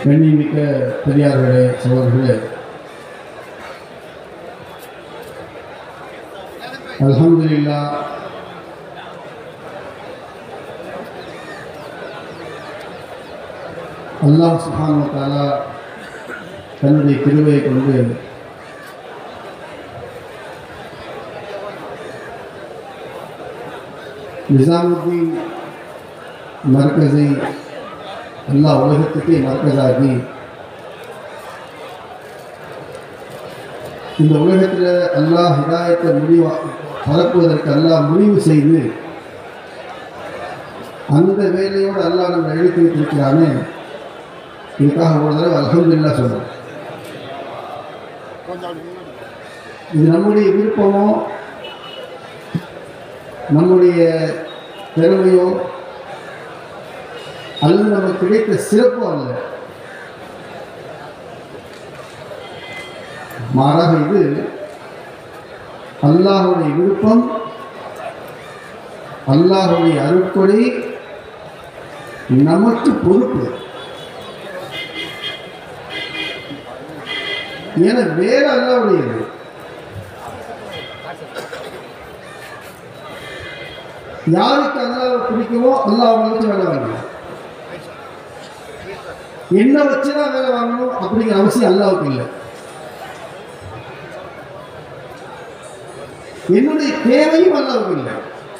கண்ணிமிக்க பெரியார்களே சகோதரர்களே அல்ஹம்துலில்லாஹ் அல்லாஹ் சுப்ஹானஹு வ தஆலா தன்னுடைய கிருபையை கொண்டு நிசாமுத்தீன் மர்கஸை அல்லாஹ் உலகத்துக்கே மர்கஸாகி இந்த உலகத்தில் அல்லாஹ் ஹிதாயத்தை முடிவா பரப்புவதற்கு அல்லாஹ் முடிவு செய்து அந்த வேலையோடு அல்லாஹ் நம்ம எழுதி வைத்திருக்கிறானே இதுக்காக ஒரு தடவை அல்ஹம்துலில்லாஹ் சொல்கிறோம் இது நம்முடைய விருப்பமோ நம்முடைய திறமையோ அல்லது நமக்கு கிடைத்த சிறப்போ அல்ல மாறாக இது அல்லாஹுடைய விருப்பம் அல்லாஹுடைய அருட்கொடை நமக்கு பொறுப்பு என வேற அல்லாவுடையது யாருக்கு அல்லாவை பிடிக்குமோ அல்லாஹ் அவங்களுக்கு வேலை வாங்கணும் என்ன வச்சுதான் வேலை வாங்கணும் அப்படிங்கிற அவசியம் அல்லாவுக்கு இல்லை என்னுடைய தேவையும் அல்லாவுக்கு இல்லை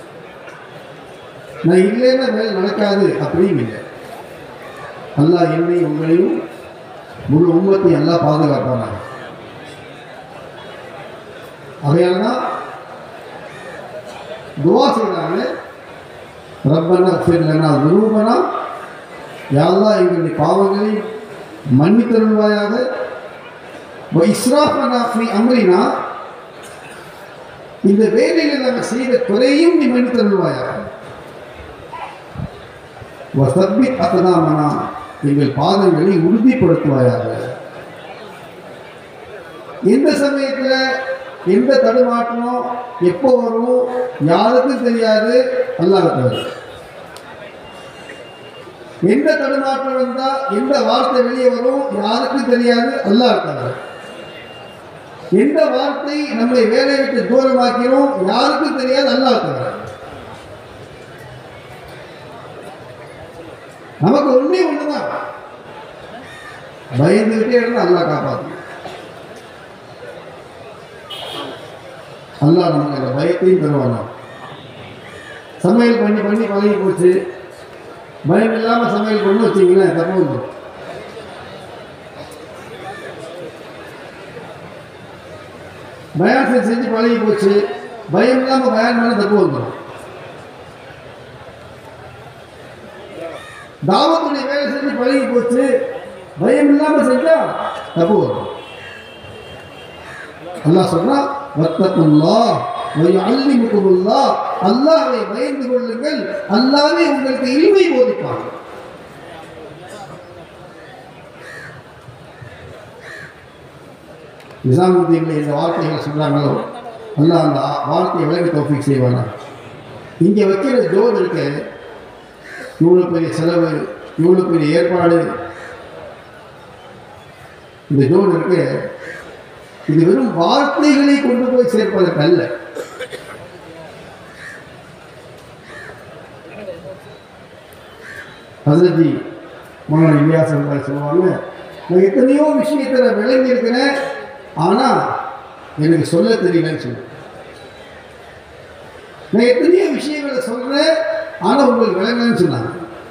நான் இல்லைன்னா வேலை நடக்காது அப்படின்னு இல்லை அல்லாஹ் என்னையும் உங்களையும் முழு உம்மத்தை எல்லாம் பாதுகாப்பானாங்க அதையால தான் துவா செய்கிறாங்க ரப்பனா ஃபிர்லனா துரூபனா யாழ்லா எங்களுடைய பாவங்களை மன்னித்தருள்வாயாக இஸ்ராஃபனா ஃப்ரீ அம்ரினா இந்த வேலையில் நாங்கள் செய்த குறையும் நீ மன்னித்தருள்வாயாக வசப்பி அத்தனாமனா எங்கள் பாதங்களை உறுதிப்படுத்துவாயாக எந்த சமயத்தில் எந்த தடுமாற்றமோ எப்போ வரும் யாருக்கும் தெரியாது அல்லாஹ் தவிர எந்த தடுமாற்றம் வந்தா எந்த வார்த்தை வெளியே வரும் யாருக்கும் தெரியாது அல்லாஹ் தவிர எந்த வார்த்தை நம்மை வேலையை விட்டு தூரமாக்கிறோம் யாருக்கும் தெரியாது அல்லாஹ் தவிர நமக்கு ஒண்ணே ஒண்ணுதான் பயந்துகிட்டே இருந்தா அல்லாஹ் காப்பாற்றும் அல்லாஹ் நமக்கு அந்த பயத்தையும் தருவானா சமையல் பண்ணி பண்ணி பழகி போச்சு பயம் இல்லாமல் சமையல் பண்ணி வச்சிங்களேன் தப்பு வந்துடும் பயான் செஞ்சு செஞ்சு பழகி போச்சு பயம் இல்லாமல் பயான் பண்ண தப்பு வந்துடும் தாவத்துடைய வேலை செஞ்சு பழகி போச்சு பயம் இல்லாமல் செஞ்சா தப்பு வரும் அல்லாஹ் சொன்னா வத்தகுல்லா வயுஅல்லிமுகுமுல்லா அல்லாஹ்வை பயந்து கொள்ளுங்கள் அல்லாஹ்வே உங்களுக்கு இல்மை போதிப்பான் நிசாமுத்தீன்ல இந்த வார்த்தைகளை சொல்றாங்களோ அல்லாஹ் அந்த வார்த்தையை விலகி தோஃபிக் செய்வானா இங்கே வைக்கிற ஜோர் இருக்கு இவ்வளோ பெரிய செலவு இவ்வளோ பெரிய ஏற்பாடு இந்த ஜோர் இருக்கு இது வெறும் வார்த்தைகளை கொண்டு போய் சேர்ப்பதற்கு அல்ல ஹசரஜி மகன் இலியாஸ் அவர்கள் சொல்லுவாங்க நான் எத்தனையோ விஷயத்தை நான் விளங்கி இருக்கிறேன் ஆனால் எனக்கு சொல்ல தெரியலன்னு சொல்லுவேன் நான் எத்தனையோ விஷயங்களை சொல்கிறேன் ஆனால் உங்களுக்கு விளங்கலன்னு சொன்னாங்க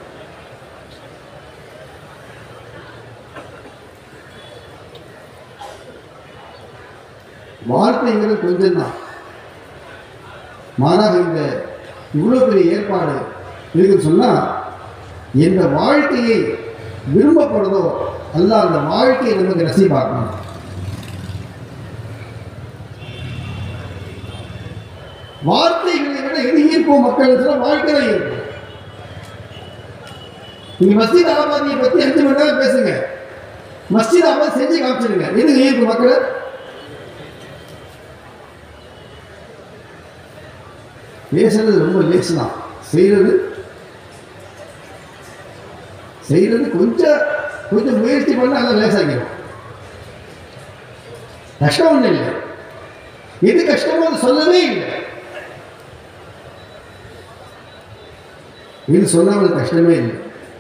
வார்த்தைங்கிறது கொஞ்சம் தான் மாறாக இந்த இவ்வளோ பெரிய ஏற்பாடு இருக்குன்னு சொன்னால் எந்த வாழ்க்கையை விரும்பப்படுதோ அல்ல அந்த வாழ்க்கையை நமக்கு நசீபாக்கணும் வார்த்தைகளை விட எது ஈர்க்கும் மக்கள் வாழ்க்கை தான் ஈர்க்கும் நீங்க மஸ்ஜித் ஆபாதியை பத்தி அஞ்சு மணி நேரம் பேசுங்க மஸ்ஜித் ஆபாத் செஞ்சு காமிச்சிருங்க எது ஈர்க்கும் மக்களை பேசுறது ரொம்ப லேசு தான் செய்கிறது செய்கிறது கொஞ்சம் கொஞ்சம் முயற்சி பண்ண நல்லா லேசாக்கிடும் கஷ்டம் ஒன்றும் இல்லை எது கஷ்டமோ அது சொல்லவே இல்லை இது சொன்னாமல் கஷ்டமே இல்லை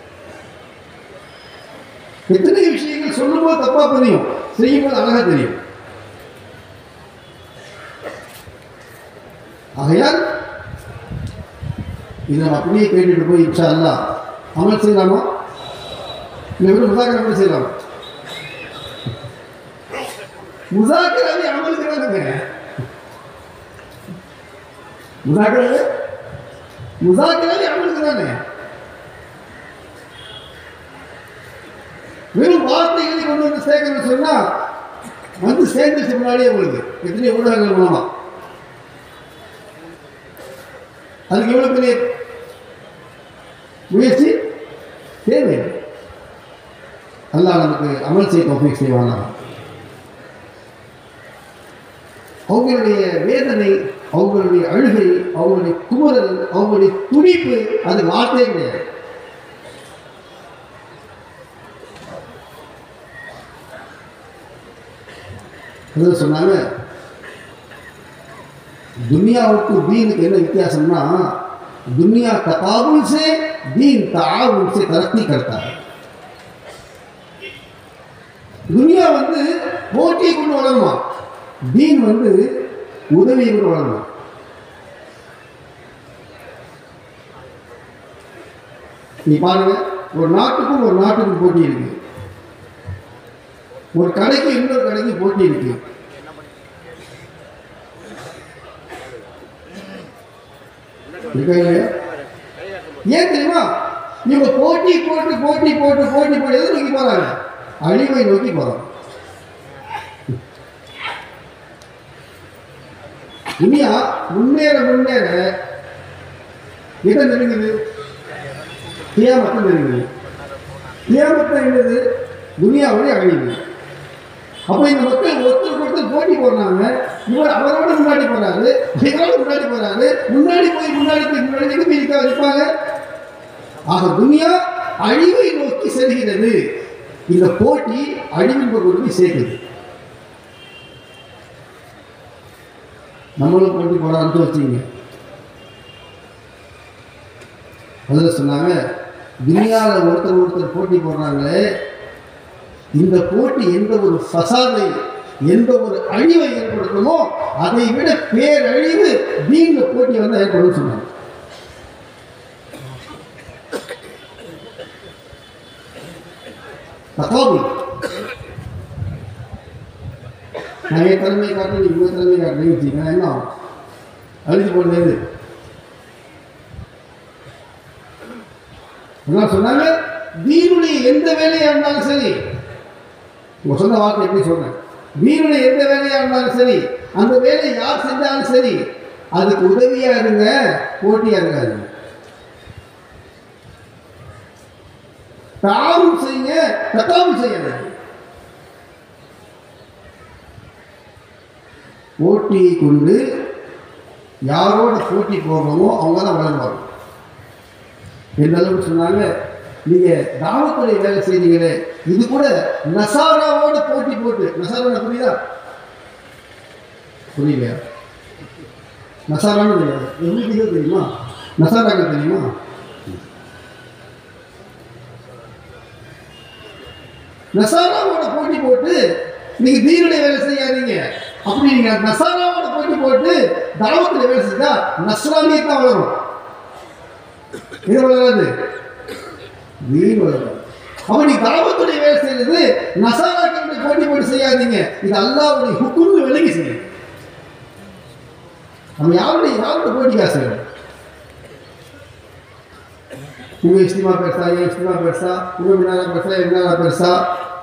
எத்தனை விஷயங்கள் சொல்லும்போது தப்பா புரியும் செய்யும்போது அழகா தெரியும் ஆகையால் இதை நம்ம அப்படியே கேட்டுட்டு போய் இன்ஷா அல்லா அமல் செய்யலாமா இல்லை வெறும் முசாக்கரை மட்டும் செய்யலாமா முசாக்கராவே அமலுக்கு தானுங்க முசாக்கராவே முசாக்கராவே அமலுக்கு தானே வெறும் வார்த்தைகளை கொண்டு வந்து சேர்க்கணும்னு சொன்னா வந்து சேர்ந்துச்சு முன்னாடியே உங்களுக்கு எத்தனை ஊடகங்கள் மூலமா அதுக்கு எவ்வளவு பெரிய முயற்சி தேவை அல்லாஹ் நமக்கு அமல் செய்ய தௌஃபீக் செய்வானா அவங்களுடைய வேதனை அவங்களுடைய அழுகை அவங்களுடைய குமுறல் அவங்களுடைய துடிப்பு அது வார்த்தையே கிடையாது அது சொன்னாங்க दुनियाவுக்கு दीन என்ன வித்தியாசம்னா दुनिया तकाबुल से दीन ताउन से तरक्की करता है துனியா வந்து போட்டியை கொண்டு வளருமா தீன் வந்து உதவியை கொண்டு வளருமா நீ பாருங்க ஒரு நாட்டுக்கும் ஒரு நாட்டுக்கும் போட்டி இருக்கு ஒரு கடைக்கு இன்னொரு கடைக்கு போட்டி இருக்கு இருக்கா இல்லையா ஏன் தெரியுமா இவங்க போட்டி போட்டு போட்டி போட்டு போட்டி போட்டு எதை நோக்கி போறாங்க அழிவை நோக்கி போறாங்க துனியா முன்னேற முன்னேற எதை நெருங்குது தியாமத்தை நெருங்குது தியாமத்தை என்னது துனியாவுடைய அழிவு அப்போ இந்த மக்கள் ஒருத்தருக்கு ஒருத்தர் போட்டி போடுறாங்க இவர் அவரோட முன்னாடி போறாரு இவரோட முன்னாடி போறாரு முன்னாடி போய் முன்னாடி போய் முன்னாடி திரும்பி இருக்க இருப்பாங்க ஆக துனியா அழிவை நோக்கி செல்கிறது இந்த போட்டி அழிவின் கொண்டு போய் சேர்க்குது நம்மளும் போட்டி போடான்னு வச்சுங்க அதில் சொன்னாங்க துனியாவில் ஒருத்தர் ஒருத்தர் போட்டி போடுறாங்களே இந்த போட்டி எந்த ஒரு ஃபசாதை எந்த ஒரு அழிவை ஏற்படுத்துமோ அதை விட பேரழிவு தீன்ல போட்டி வந்து ஏற்படும் சொன்னாங்க தகாபுல் நான் என் திறமை காட்டு இவங்க திறமை காட்டுறேன்னு வச்சுக்கேன் என்ன ஆகும்? அழிஞ்சு போடுறது என்ன சொன்னாங்க தீனுடைய எந்த வேலையா இருந்தாலும் சரி உங்க சொன்ன வார்த்தை எப்படி சொன்னேன் வீருடைய எந்த வேலையா இருந்தாலும் சரி அந்த வேலையை யார் செஞ்சாலும் சரி அதுக்கு உதவியா இருங்க போட்டியா இருக்காது தாவும் செய்யுங்க தத்தாவும் செய்யுங்க போட்டியை கொண்டு யாரோட போட்டி போடுறோமோ அவங்க தான் வளருவாங்க எந்த அளவுக்கு சொன்னாங்க நீங்க தாவத்துறை வேலை செய்றீங்களே இது கூட நசாராவோட போட்டி போட்டு நசாரா புரியுதா புரியலையா நசாரான்னு தெரியாது எங்களுக்கு இது தெரியுமா நசாராங்க தெரியுமா நசாராவோட போட்டி போட்டு நீங்க தீனுடைய வேலை செய்யாதீங்க அப்படி நீங்க நசாராவோட போட்டி போட்டு தாவத்துல வேலை செஞ்சா நஸ்ரானியை தான் வளரும் இது வளராது தீன் வளரும் அப்ப நீ தாவத்துடைய வேலை செய்யறது நசாராக்களுடைய போட்டி போட்டு செய்யாதீங்க இது அல்லாவுடைய ஹுக்கும்னு விலகி செய்யும் நம்ம யாருடைய யாரோட போட்டிக்கா செய்யணும் உங்க இஷ்டமா பெருசா என் இஷ்டமா பெருசா உங்க முன்னால பெருசா என் முன்னால பெருசா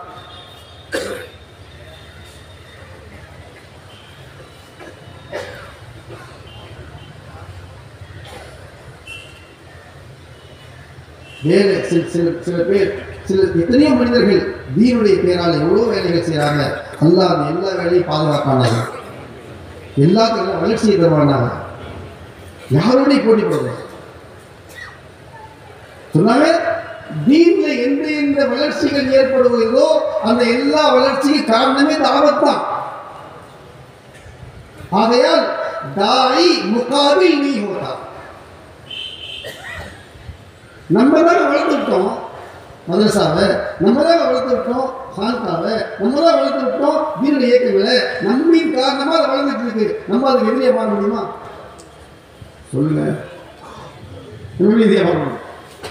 வேலை சில சில சில பேர் சில எத்தனையோ மனிதர்கள் தீனுடைய பேரால் எவ்வளோ வேலைகள் செய்கிறாங்க அல்லாஹ் அந்த எல்லா வேலையும் பாதுகாப்பானாங்க எல்லாத்துக்கும் வளர்ச்சியை தருவானாங்க யாரோடையும் போட்டி போடுறது சொன்னாங்க தீன்ல எந்த எந்த வளர்ச்சிகள் ஏற்படுவதோ அந்த எல்லா வளர்ச்சிக்கு காரணமே தாவத் தான் ஆகையால் தாய் முகாபில் நீ ஹோதா நம்ம தான் வளர்த்துட்டோம் மதரசாவை நம்ம தான் வளர்த்துட்டோம் சாந்தாவை நம்ம தான் வளர்த்துட்டோம் தீன இயக்கங்களை நம்மின் காரணமா அதை வளர்ந்துட்டு இருக்கு நம்ம அதுக்கு எதிரியா மாற முடியுமா சொல்லுங்க எப்படி எதிரியா மாற முடியும்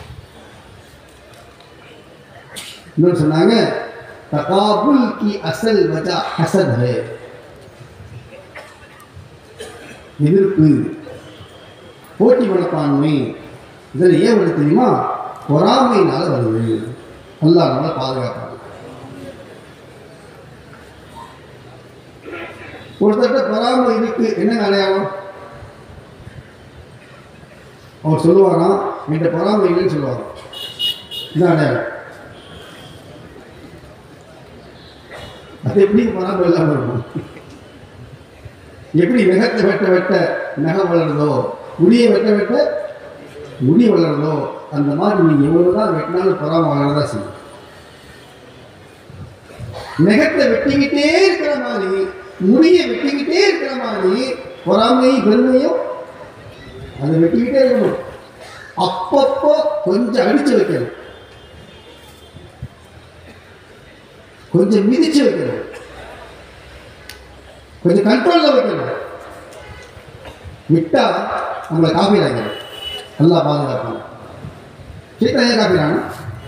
இன்னொன்று சொன்னாங்க தகாபுல் கி அசல் வஜா ஹசத் ஹே எதிர்ப்பு போட்டி மனப்பான்மை இதில் ஏன் வருது தெரியுமா பொறாமையினால வருது அல்லாஹ் நம்மளை பாதுகாப்பாங்க ஒருத்தர்கிட்ட பொறாமை இருக்கு என்ன அடையாளம் அவர் சொல்லுவாராம் என்கிட்ட பொறாமை இல்லைன்னு சொல்லுவாங்க இதான் அடையாளம் அது எப்படி பொறாமை இல்லாமல் இருக்கும் எப்படி நகத்தை வெட்ட வெட்ட நகம் வளருதோ முடியை வெட்ட வெட்ட முடி வளருதோ அந்த மாதிரி நீ எவ்வளவுதான் வெட்டினாலும் பொறாம வளரதான் செய்யும் நகத்தை வெட்டிக்கிட்டே இருக்கிற மாதிரி முடியை வெட்டிக்கிட்டே இருக்கிற மாதிரி பொறாமையும் பெருமையும் அதை வெட்டிக்கிட்டே இருக்கணும் அப்பப்போ கொஞ்சம் அடிச்சு வைக்கணும் கொஞ்சம் மிதிச்சு வைக்கணும் கொஞ்சம் கண்ட்ரோல்ல வைக்கணும் விட்டா நம்மளை காப்பி ஆகிடும் நல்லா பாதுகாப்பாங்க சீக்கிரம் ஏன் காப்பி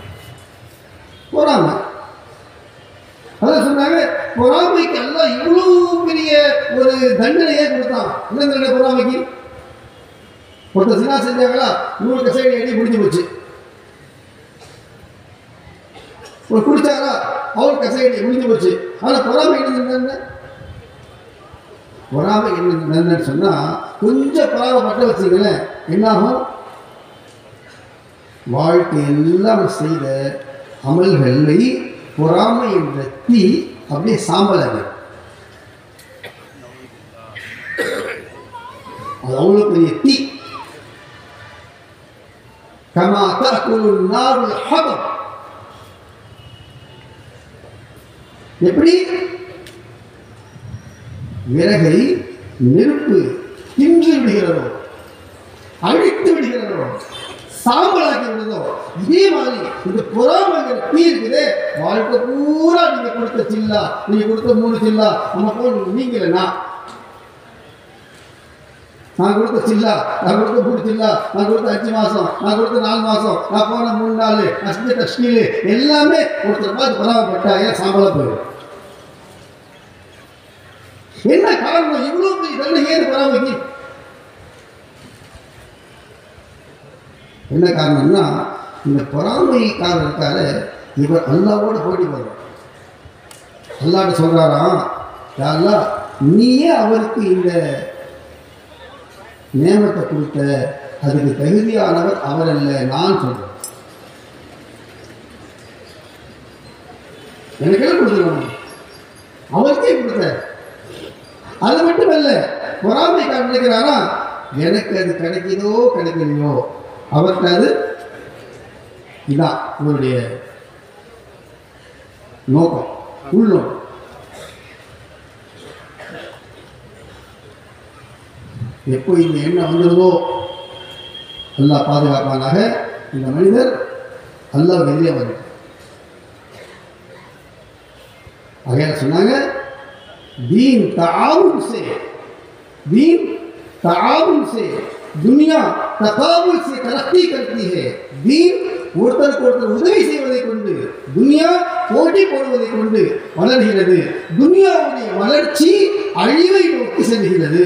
பொறாம அதான் சொன்னாங்க பொறாமைக்கு எல்லாம் இவ்வளவு பெரிய ஒரு தண்டனையே கொடுத்தான் என்ன தண்டனை பொறாமைக்கு ஒருத்தர் சினா செஞ்சாங்களா நூறு கசைடி அடி முடிஞ்சு போச்சு ஒரு குடிச்சாங்களா அவர் கசைடி முடிஞ்சு போச்சு ஆனால் பொறாமை என்ன பொறாமை என்னன்னு சொன்னா கொஞ்சம் பொறாமப்பட்ட வச்சுங்களேன் என்னாகும் வாழ்க்கை எல்லாம் செய்த அமல்களை பொறாமை என்ற தீ அப்படியே சாம்பலாக அது அவ்வளோ பெரிய தீ கமா தகுலு நாருல் ஹதம் எப்படி விறகை நெருப்பு தின்று விடுகிறதோ அழித்து விடுகிறதோ சாம்பலாக்கி விடுதோ இதே மாதிரி இந்த பொறாமைகள் தீ இருக்குதே வாழ்க்கை பூரா நீங்க கொடுத்த சில்லா நீங்க கொடுத்த மூணு சில்லா நம்ம போன் நீங்களா நான் கொடுத்த சில்லா நான் கொடுத்த மூணு சில்லா நான் கொடுத்த அஞ்சு மாசம் நான் கொடுத்த நாலு மாசம் நான் போன மூணு நாள் நான் செஞ்ச டஸ்டீலு எல்லாமே ஒருத்தர் பார்த்து பொறாமப்பட்டா ஏன் சாம்பலா போயிடும் என்ன காரணம் இவ்வளவு பெரிய தண்டனை ஏன் பொறாமைக்கு என்ன காரணம்னா இந்த பொறாமைக்காரர் இருக்காரு இவர் அல்லாவோட போட்டி போடுறார் அல்லாட்ட சொல்றாராம் யாரா நீயே அவருக்கு இந்த நியமத்தை கொடுத்த அதுக்கு தகுதியானவர் அவர் அல்ல நான் சொல்றேன் எனக்கு என்ன கொடுத்துருக்கணும் அவருக்கே கொடுத்த அது மட்டும் இல்ல பொறாமை நினைக்கிறாரா எனக்கு அது கிடைக்குதோ கிடைக்கலையோ அவர்கிட்ட அது இதான் இவருடைய நோக்கம் உள்நோக்கம் எப்போ இந்த எண்ணம் வந்துடுதோ அல்லாஹ் பாதுகாப்பானாக இந்த மனிதர் அல்லாஹ் வெளியே வரும் ஆகையால சொன்னாங்க दीन ताउन से दीन ताउन से दुनिया தகாவுல் से तरक्की करती है दीन ஒருத்தருக்கு ஒருத்தர் உதவி செய்வதை கொண்டு துனியா போட்டி போடுவதை கொண்டு வளர்கிறது துனியாவுடைய வளர்ச்சி அழிவை நோக்கி செல்கிறது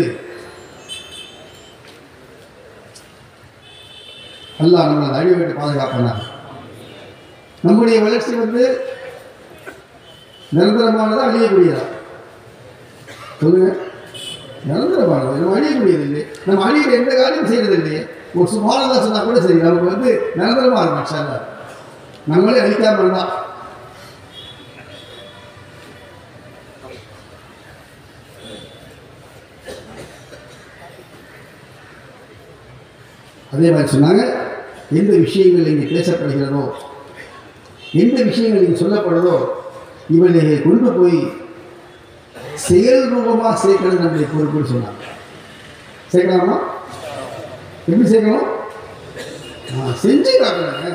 அல்லாஹ் நம்ம அந்த அழிவை விட்டு பாதுகாப்பானார் நம்முடைய வளர்ச்சி வந்து நிரந்தரமானதா அழியக்கூடியதா சொல்லுங்க நிரந்தரமானது நம்ம அழியக்கூடியது இல்லை நம்ம அழியிற எந்த காரியம் செய்யறது இல்லையே ஒரு சுமாரதா சொன்னா கூட சரி நமக்கு வந்து நிரந்தரமா இருக்கும் மனுஷால நம்மளே அழிக்காம இருந்தா அதே மாதிரி சொன்னாங்க எந்த விஷயங்கள் இங்கே பேசப்படுகிறதோ எந்த விஷயங்கள் நீங்கள் சொல்லப்படுதோ இவனை கொண்டு போய் செயல் ரூபமாக சேர்க்கணும் நம்முடைய பொறுப்புன்னு சொன்னாங்க சேர்க்கலாமா எப்படி சேர்க்கணும் ஆ, செஞ்சு காட்டுறாங்க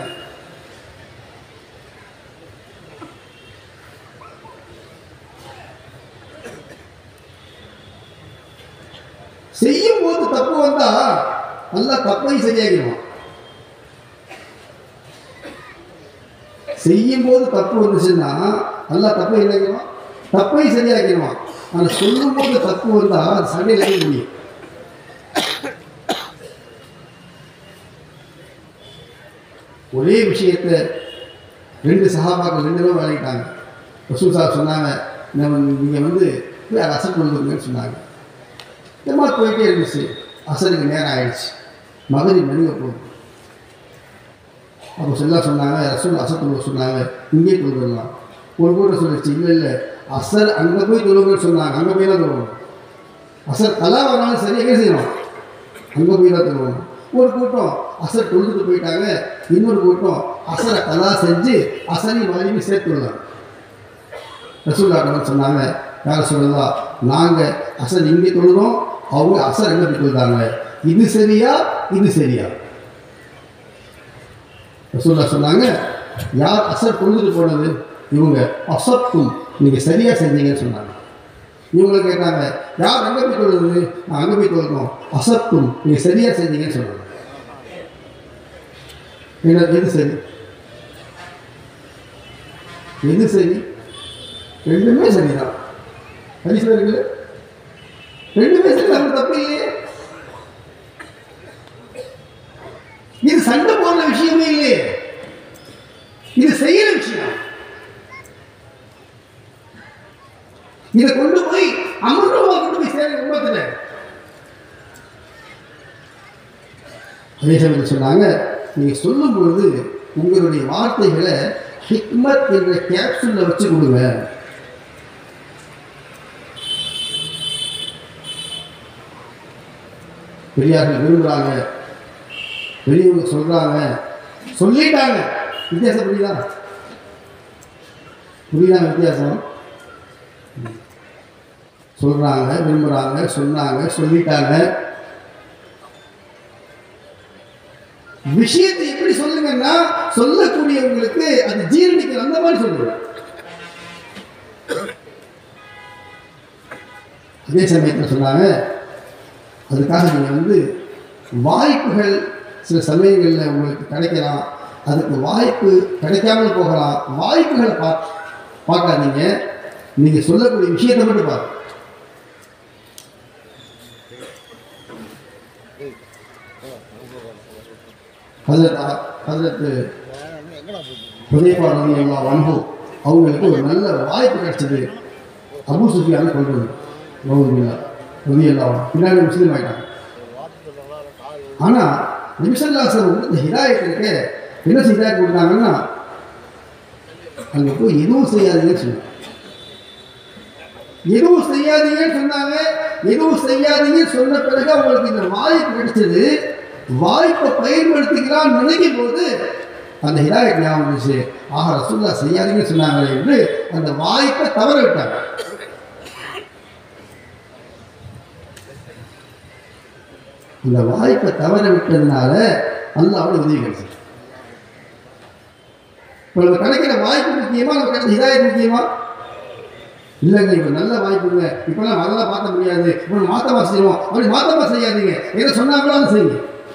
செய்யும் போது தப்பு வந்தா நல்லா தப்பையும் சரியாகிடுவான் செய்யும் போது தப்பு வந்துச்சுன்னா நல்லா தப்பை இணைக்கிறோம் தப்பை சரியாக்கிடுவான் ஆனால் சொல்லும் போது தப்பு வந்தா அது சண்டையில் இருக்க முடியும் ஒரே விஷயத்தை ரெண்டு சகாபாக்கள் ரெண்டு பேரும் விளையிட்டாங்க ரசூல் சார் சொன்னாங்க நம்ம நீங்கள் வந்து போய் அதை அசட் கொண்டு சொன்னாங்க இந்த மாதிரி போயிட்டே இருந்துச்சு அசருக்கு நேரம் ஆயிடுச்சு மகரி மணிக போகுது அப்போ சொல்ல சொன்னாங்க ரசூல் அசர் தொழுவ சொன்னாங்க இங்கே தொழுகலாம் ஒரு கூட்டம் சொல்லிச்சு இல்லை இல்லை அசர் அங்கே போய் தொழுகன்னு சொன்னாங்க அங்கே போய் தான் தொழுவணும் அசர் கலா வராலும் சரி எங்கே செய்யணும் அங்கே போய் தான் தொழுவணும் ஒரு கூட்டம் அசர் தொழுதுட்டு போயிட்டாங்க இன்னொரு கூட்டம் அசரை கலா செஞ்சு அசரி மகரிபி சேர்த்து விடலாம் ரசூல்லாட்டம் சொன்னாங்க யார் சொல்லலாம் நாங்கள் அசர் இங்கே தொழுதோம் அவங்க அசர் எங்கே போய் தொழுதாங்க இது சரியா இது சரியா ரசூல்லா சொன்னாங்க யார் அசர் தொழுதுட்டு போனது இவங்க அசத்தும் நீங்கள் சரியாக செஞ்சீங்கன்னு சொன்னாங்க இவங்களை கேட்டாங்க யார் அங்கே போய் தொழுது நான் அங்கே போய் தொழுதோம் அசத்தும் நீங்கள் சரியாக செஞ்சீங்கன்னு சொன்னாங்க என்ன எது சரி எது சரி ரெண்டுமே சரிதான் ஹரிசா இருக்குது ரெண்டுமே சரி நம்ம தப்பு இல்லையே இது சண்டை போடுற விஷயமே இல்லையே இது செய்யற விஷயம் இதை கொண்டு போய் அமர்வமா கொண்டு போய் சேர உண்மத்தில் அதே சமயத்தில் சொன்னாங்க நீங்க சொல்லும் பொழுது உங்களுடைய வார்த்தைகளை ஹிக்மத் என்ற கேப்சூல்ல வச்சு கொடுங்க பெரியார்கள் விரும்புகிறாங்க பெரியவங்க சொல்றாங்க சொல்லிட்டாங்க வித்தியாசம் புரியுதா புரியுதா வித்தியாசம் சொல்றாங்க விரும்புறாங்க சொன்னாங்க சொல்லிட்டாங்க விஷயத்தை எப்படி சொல்லுங்கன்னா சொல்லக்கூடியவங்களுக்கு அது ஜீரணிக்கிற அந்த மாதிரி சொல்லுங்க அதே சமயத்தில் சொன்னாங்க அதுக்காக நீங்கள் வந்து வாய்ப்புகள் சில சமயங்களில் உங்களுக்கு கிடைக்கலாம் அதுக்கு வாய்ப்பு கிடைக்காமல் போகலாம் வாய்ப்புகளை பா பார்க்காதீங்க நீங்கள் சொல்லக்கூடிய விஷயத்தை மட்டும் பாருங்க ஹசரத் ஹசரத் ஹுதைஃபா ரலியல்லாஹு அன்ஹு அவங்களுக்கு ஒரு நல்ல வாய்ப்பு கிடைச்சது அபூ சுஃபியான கொள்வது ரவுதுல்லா ரலியல்லாஹு அன்ஹு. பின்னாடி முஸ்லீம் ஆயிட்டாங்க ஆனால் நிமிஷல்லாசர் இந்த ஹிதாயத் இருக்கு என்ன ஹிதாயத் கொடுத்தாங்கன்னா அங்கே போய் எதுவும் செய்யாதீங்கன்னு சொன்னாங்க எதுவும் செய்யாதீங்கன்னு சொன்னாங்க எதுவும் செய்யாதீங்கன்னு சொன்ன பிறகு அவங்களுக்கு இந்த வாய்ப்பு கிடைச்சது வாய்ப்பை பயன்படுத்திக்கலாம் நினைக்கும் போது அந்த ஹிதாயத் ஞாபகம் வந்துச்சு ஆக ரசூல்லா செய்யாதீங்கன்னு சொன்னாங்களே என்று அந்த வாய்ப்பை தவற விட்டாங்க இந்த வாய்ப்பை தவற விட்டதுனால அல்லாவோட உதவி கிடைச்சது இப்போ நம்ம கிடைக்கிற வாய்ப்பு முக்கியமா நம்ம கிடைச்ச ஹிதாயத் முக்கியமா இல்லைங்க இப்போ நல்ல வாய்ப்புங்க இப்போலாம் அதெல்லாம் மாற்ற முடியாது இப்போ மாற்றமா செய்வோம் அப்படி மாற்றமா செய்யாதீங்க எதை சொன்னாங்களோ அதை செய்யுங்க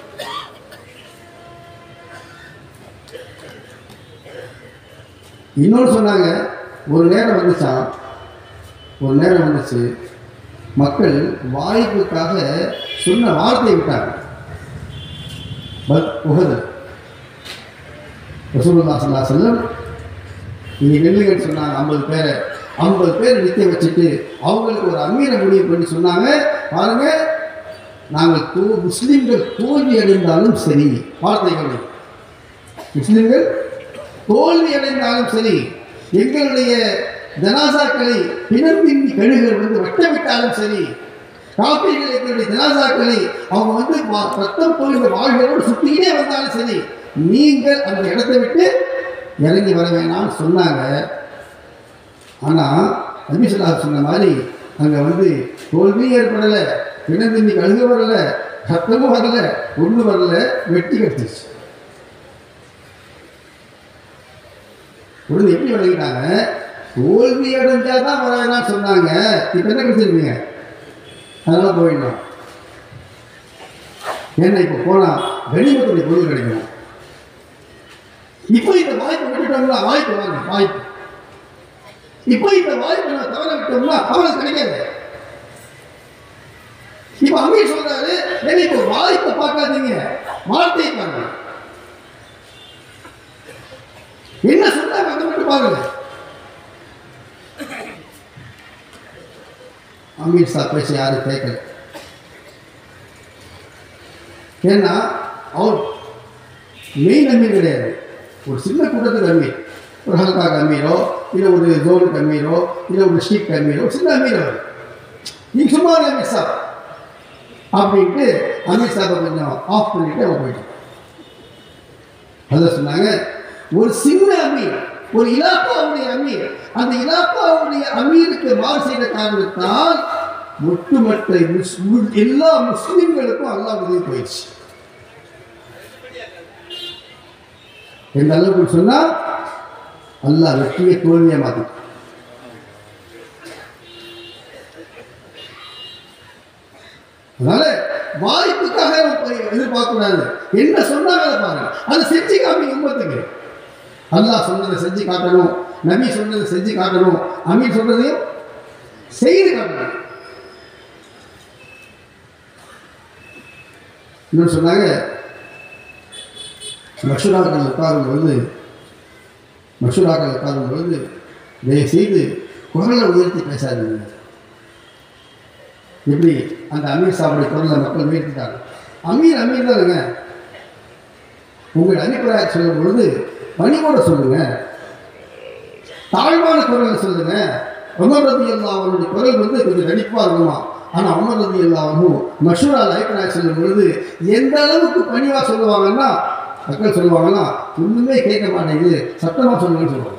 இன்னொன்று சொன்னாங்க ஒரு நேரம் வந்துச்சான் ஒரு நேரம் வந்துச்சு மக்கள் வாய்ப்புக்காக சொன்ன வார்த்தையை விட்டாங்க பல் உகது ரசூலுல்லாஹ் ஸல்லல்லாஹு அலைஹி வஸல்லம் நீங்கள் நெல்லுங்கன்னு சொன்னாங்க ஐம்பது பேரை ஐம்பது பேர் நிற்க வச்சுட்டு அவங்களுக்கு ஒரு அமீரை முடிவு பண்ணி சொன்னாங்க பாருங்க நாங்கள் தோ முஸ்லீம்கள் தோல்வி அடைந்தாலும் சரி வார்த்தைகள் முஸ்லீம்கள் தோல்வி அடைந்தாலும் சரி எங்களுடைய ஜனாசாக்களை பிணம்பின் கழுகுகள் வந்து வட்டமிட்டாலும் சரி காப்பீர்கள் எங்களுடைய ஜனாசாக்களை அவங்க வந்து வா- ரத்தம் போகிற வாழ்களோடு சுத்திக்கிட்டே வந்தாலும் சரி நீங்கள் அந்த இடத்தை விட்டு இறங்கி வர வேணாம்னு சொன்னாங்க ஆனால் நபிசுல்லா சொன்ன மாதிரி அங்கே வந்து தோல்வியும் ஏற்படலை பிணந்தண்ணி கழுக வரல சத்தமும் வரல ஒன்று வரல வெட்டி கட்டுச்சு உடனே எப்படி விளங்கிட்டாங்க தோல்வி அடைஞ்சா தான் வர வேணாம்னு சொன்னாங்க இப்போ என்ன கிடைச்சிருக்கீங்க அதனால போயிடணும் ஏன்னா இப்போ போனால் வெளிமத்துடைய பொருள் கிடைக்கும் இப்போ இந்த வாய்ப்பு விட்டுட்டோம்னா வாய்ப்பு வாங்க வாய்ப்பு இப்போ இந்த வாய்ப்பு நம்ம தவற விட்டோம்னா அவனுக்கு கிடைக்காது இப்போ அமீர் சொல்றாரு ஏன்னா இப்போ வாய்ப்பை பார்க்காதீங்க வார்த்தையை பாருங்க என்ன சொன்னாங்க அதை மட்டும் பாருங்க அமீர் சார் பேச யாரும் கேட்கல ஏன்னா அவர் மெயின் அமீர் கிடையாது ஒரு சின்ன கூட்டத்துக்கு அமீர் ஒரு ஹல்காக்கு அமீரோ இல்லை ஒரு ஜோனுக்கு அமீரோ இல்லை ஒரு ஸ்ட்ரீட் அமீரோ சின்ன அமீர் அவர் நீங்க சும்மா இருங்க அமீர் சார் அப்படின்ட்டு அமீர் சாரை கொஞ்சம் ஆஃப் பண்ணிட்டு அவர் போயிட்டான் அதான் சொன்னாங்க ஒரு சின்ன அமீர் ஒரு இலாக்காவுடைய அமீர் அந்த இலாக்காவுடைய அமீருக்கு மாறு செய்த காரணத்தால் ஒட்டுமொத்த முஸ்- எல்லா முஸ்லிம்களுக்கும் அல்லாஹ் உதவி போயிடுச்சு எந்த அளவுக்கு சொன்னா அல்லாஹ் வெற்றியை தோல்வியை மாத்தி அதனால வாய்ப்புக்காக நம்ம எதிர்பார்க்க கூடாது என்ன சொன்னாங்க அதை பாருங்க அதை செஞ்சு காமி உம்மத்துக்கு அல்லாஹ் சொன்னதை செஞ்சு காட்டணும் நபி சொன்னதை செஞ்சு காட்டணும் அமீர் சொன்னதையும் செய்து காட்டணும் இன்னும் சொன்னாங்க மஷூராக்கள் உட்காரும் பொழுது மஷூராக்கள் உட்காரும் பொழுது தயவு செய்து குரலை உயர்த்தி பேசாதீங்க எப்படி அந்த அமீர் சாப்பிடைய குரலை மக்கள் உயர்த்திட்டாங்க அமீர் அமீர் தானுங்க உங்கள் அபிப்பிராயம் சொல்லும் பொழுது பணிவோட சொல்லுங்க தாழ்வான குரலை சொல்லுங்க உமர் ரதி அவருடைய குரல் வந்து கொஞ்சம் நடிப்பா இருக்குமா ஆனா உமர் ரதி அல்லாவும் மஷூரா அபிப்பிராயம் சொல்லும் பொழுது எந்த அளவுக்கு பணிவா சொல்லுவாங்கன்னா மக்கள் சொல்லுவாங்கன்னா ஒண்ணுமே கேட்க மாட்டேங்குது சத்தமா சொல்லுங்கன்னு சொல்லுவாங்க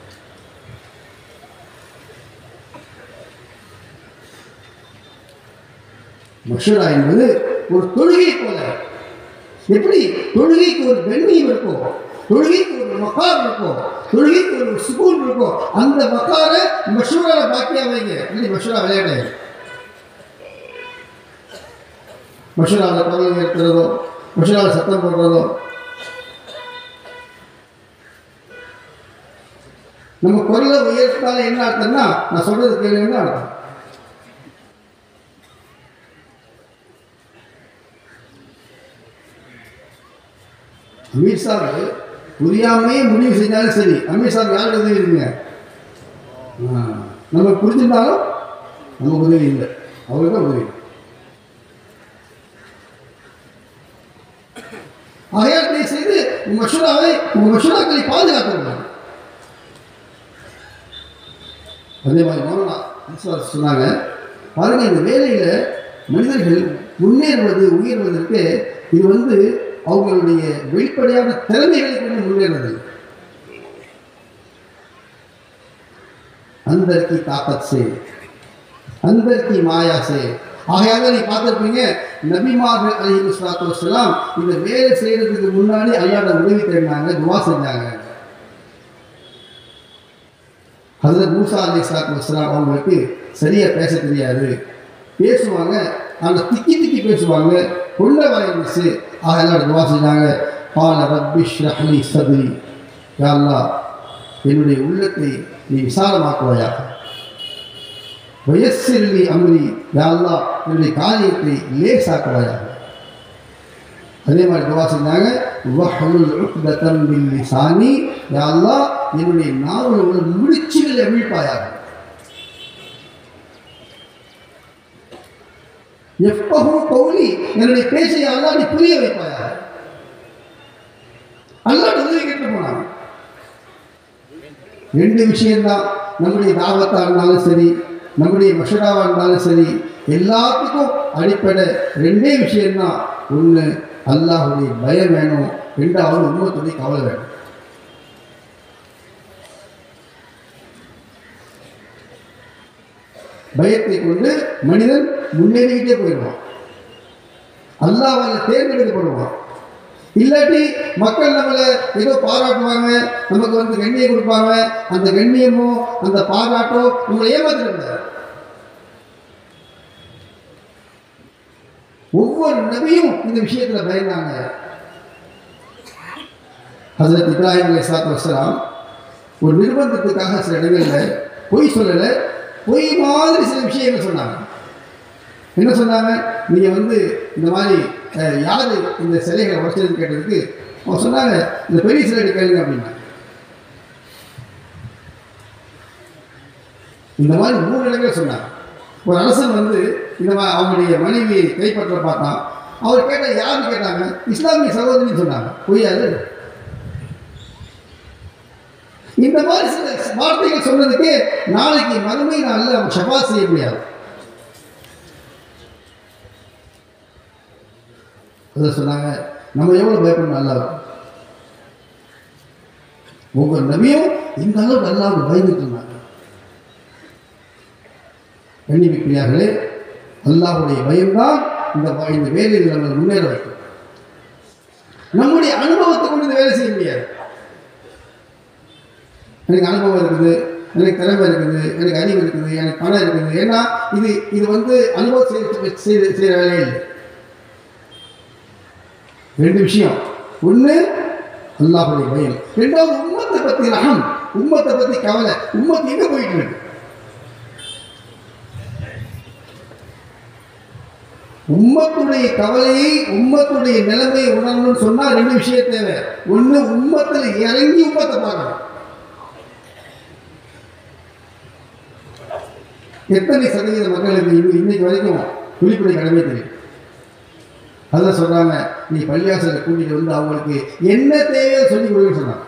மஷூரா என்பது ஒரு தொழுகை போல எப்படி தொழுகைக்கு ஒரு கண்ணியம் இருக்கும் தொழுகைக்கு ஒரு மக்கார் இருக்கும் தொழுகைக்கு ஒரு சுகூன் இருக்கும் அந்த மக்கார மஷூரால பாக்கியா வைங்க இல்லை மஷூரா விளையாடாது மஷூராவில் குரல் உயர்த்துறதோ மஷூராவில் சத்தம் போடுறதோ நம்ம குரலை உயர்த்தால என்ன அர்த்தம்னா நான் சொல்றது கேளுன்னு அர்த்தம் அமீர் சார் புரியாமையே முடிவு செஞ்சாலும் சரி அமீர் சார் யாருக்கு உதவி இருக்குங்க ஆ, நம்ம புரிஞ்சிருந்தாலும் நமக்கு உதவி இல்லை அவருக்கு தான் உதவி ஆகையால் தயவு செய்து உங்கள் மஷூராவை உங்கள் மஷூராக்களை பாதுகாக்கணும் அதே மாதிரி மௌலானா விஸ்வாஸ் சொன்னாங்க பாருங்க இந்த வேலையில் மனிதர்கள் முன்னேறுவது உயர்வதற்கு இது வந்து அவங்களுடைய வெளிப்படையான திறமைகளை கொண்டு முன்னேறுவது அந்தர்க்கு தாக்கத் சே அந்தர்க்கு மாயா சே ஆகையாக நீ பார்த்துருப்பீங்க நபிமார்கள் அலி இஸ்லாத்து வசலாம் இந்த வேலை செய்யறதுக்கு முன்னாடி அல்லாட உதவி தேடினாங்க துவா செஞ்சாங்க ஹசரத் மூசா அலி இஸ்லாத்து வஸ்லாம் அவங்களுக்கு சரியாக பேச தெரியாது பேசுவாங்க ஆனால் திக்கி திக்கி பேசுவாங்க கொண்ட வாயிருந்துச்சு ஆக எல்லாரும் துவா செஞ்சாங்க பால ரப்பிஷ் ரஹ்லி சதுரி யாழ்லா என்னுடைய உள்ளத்தை நீ விசாலமாக்குவாயாக வயசில்லி அம்ரி யாழ்லா என்னுடைய காரியத்தை லேசாக்குவாயாக அதே மாதிரி துவா செஞ்சாங்க வஹ்லுல் உக்தத்தம் மின் லிசானி யா அல்லாஹ் என்னுடைய நாவல் உள்ள முடிச்சுகளை அவிழ்ப்பாயாக எப்பவும் கௌலி என்னுடைய பேச்சை அல்லாஹ் நீ புரிய வைப்பாயாக அல்லாஹ் உதவி கேட்டு போனாங்க ரெண்டு விஷயம்தான் நம்முடைய தாவத்தாக இருந்தாலும் சரி நம்முடைய மஷராவாக இருந்தாலும் சரி எல்லாத்துக்கும் அடிப்படை ரெண்டே விஷயம்தான் ஒன்று அல்லாஹுடைய பயம் வேணும் ரெண்டாவது உண்மத்துடைய கவலை வேணும் பயத்தை கொண்டு மனிதன் முன்னேறிக்கிட்டே போயிடுவான் அல்லாவால் தேர்ந்தெடுக்கப்படுவான் இல்லாட்டி மக்கள் நம்மளை ஏதோ பாராட்டுவாங்க நமக்கு வந்து கண்ணியம் கொடுப்பாங்க அந்த கண்ணியமோ அந்த பாராட்டோ உங்களை ஏமாத்திட ஒவ்வொரு நபியும் இந்த விஷயத்துல பயந்தாங்க ஹசரத் இப்ராஹிம் அலி சாத் வசலாம் ஒரு நிர்பந்தத்துக்காக சில இடங்களில் பொய் சொல்லலை பொய் மாதிரி சில விஷயங்கள் சொன்னாங்க என்ன சொன்னாங்க நீங்கள் வந்து இந்த மாதிரி அஹ், யாரு இந்த சிலைகளை உடச்சதுன்னு கேட்டதுக்கு அவங்க சொன்னாங்க இந்த பெரிய சிலை கேளுங்க அப்படின்னா இந்த மாதிரி மூணு இடங்கள் சொன்னாங்க ஒரு அரசன் வந்து இந்த மாதிரி அவங்களுடைய மனைவியை கைப்பற்ற பார்த்தான் அவர் கேட்ட யாருன்னு கேட்டாங்க இஸ்லாமிய சகோதரின்னு சொன்னாங்க பொய்யாது இந்த மாதிரி சில வார்த்தைகள் சொன்னதுக்கு நாளைக்கு மறுமை நாளில் அவங்க ஷபா செய்ய முடியாது அதை சொன்னாங்க நம்ம எவ்வளோ பயப்படணும் நல்லா இருக்கும் ஒவ்வொரு நபியும் இந்த அளவுக்கு அல்லாவுக்கு பயந்துட்டு இருந்தாங்க கண்ணிமிக்குரியார்களே அல்லாஹ்வுடைய பயம்தான் இந்த வ- இந்த வேலையில் நம்ம முன்னேற வைக்கும் நம்முடைய அனுபவத்தை கொண்டு இந்த வேலை செய்ய முடியாது எனக்கு அனுபவம் இருக்குது எனக்கு திறமை இருக்குது எனக்கு அறிவு இருக்குது எனக்கு பணம் இருக்குது ஏன்னா இது இது வந்து அனுபவம் செய்ய செய்ய செய்கிற வேலையே இல்லை ரெண்டு விஷயம் ஒன்று அல்லாஹுடைய பயம் ரெண்டாவது உம்மத்தை பற்றி ரகம் உம்மத்தை பற்றி கவலை உம்மத்து எங்கே போயிட்டு இருக்கு உம்மத்துடைய கவலையை உம்மத்துடைய நிலைமையை உணரணும்னு சொன்னா ரெண்டு விஷயம் தேவை ஒண்ணு உம்மத்துல இறங்கி உம்மத்தை பார்க்கணும் எத்தனை சதவீத மக்களுக்கு இன்னும் இன்னைக்கு வரைக்கும் குளிப்படை கடமை தெரியும் அதான் சொல்றாங்க நீ பள்ளியாசலை கூட்டிட்டு வந்து அவங்களுக்கு என்ன தேவையோ சொல்லி கொடுக்க சொன்னாங்க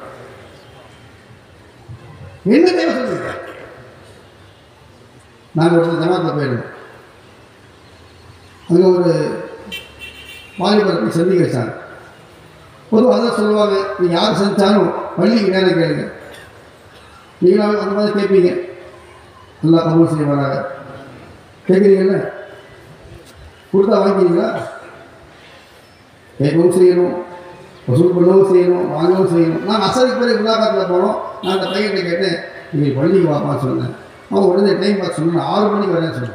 என்ன தேவை சொல்லுங்க நாங்கள் ஒரு ஜமாத்தில் போயிருந்தோம் அங்கே ஒரு வாலிபரை போய் சந்திக்க வச்சாங்க பொதுவாக அதான் சொல்லுவாங்க நீ யார் சந்திச்சாலும் பள்ளிக்கு நேரம் கேளுங்க நீங்களும் அந்த மாதிரி கேட்பீங்க நல்லா கபூல் செய்ய வராங்க கேட்குறீங்கல்ல கொடுத்தா வாங்கிக்கிறீங்களா கேட்கவும் செய்யணும் வசூல் பண்ணவும் செய்யணும் வாங்கவும் செய்யணும் நான் அசலுக்கு பிறகு முலாகாத்தில் போனோம் நான் அந்த பையன்கிட்ட கேட்டேன் நீங்கள் பள்ளிக்கு வாப்பான்னு சொன்னேன் அவன் உடனே டைம் பார்த்து சொன்னேன் ஆறு மணிக்கு வரேன்னு சொன்னேன்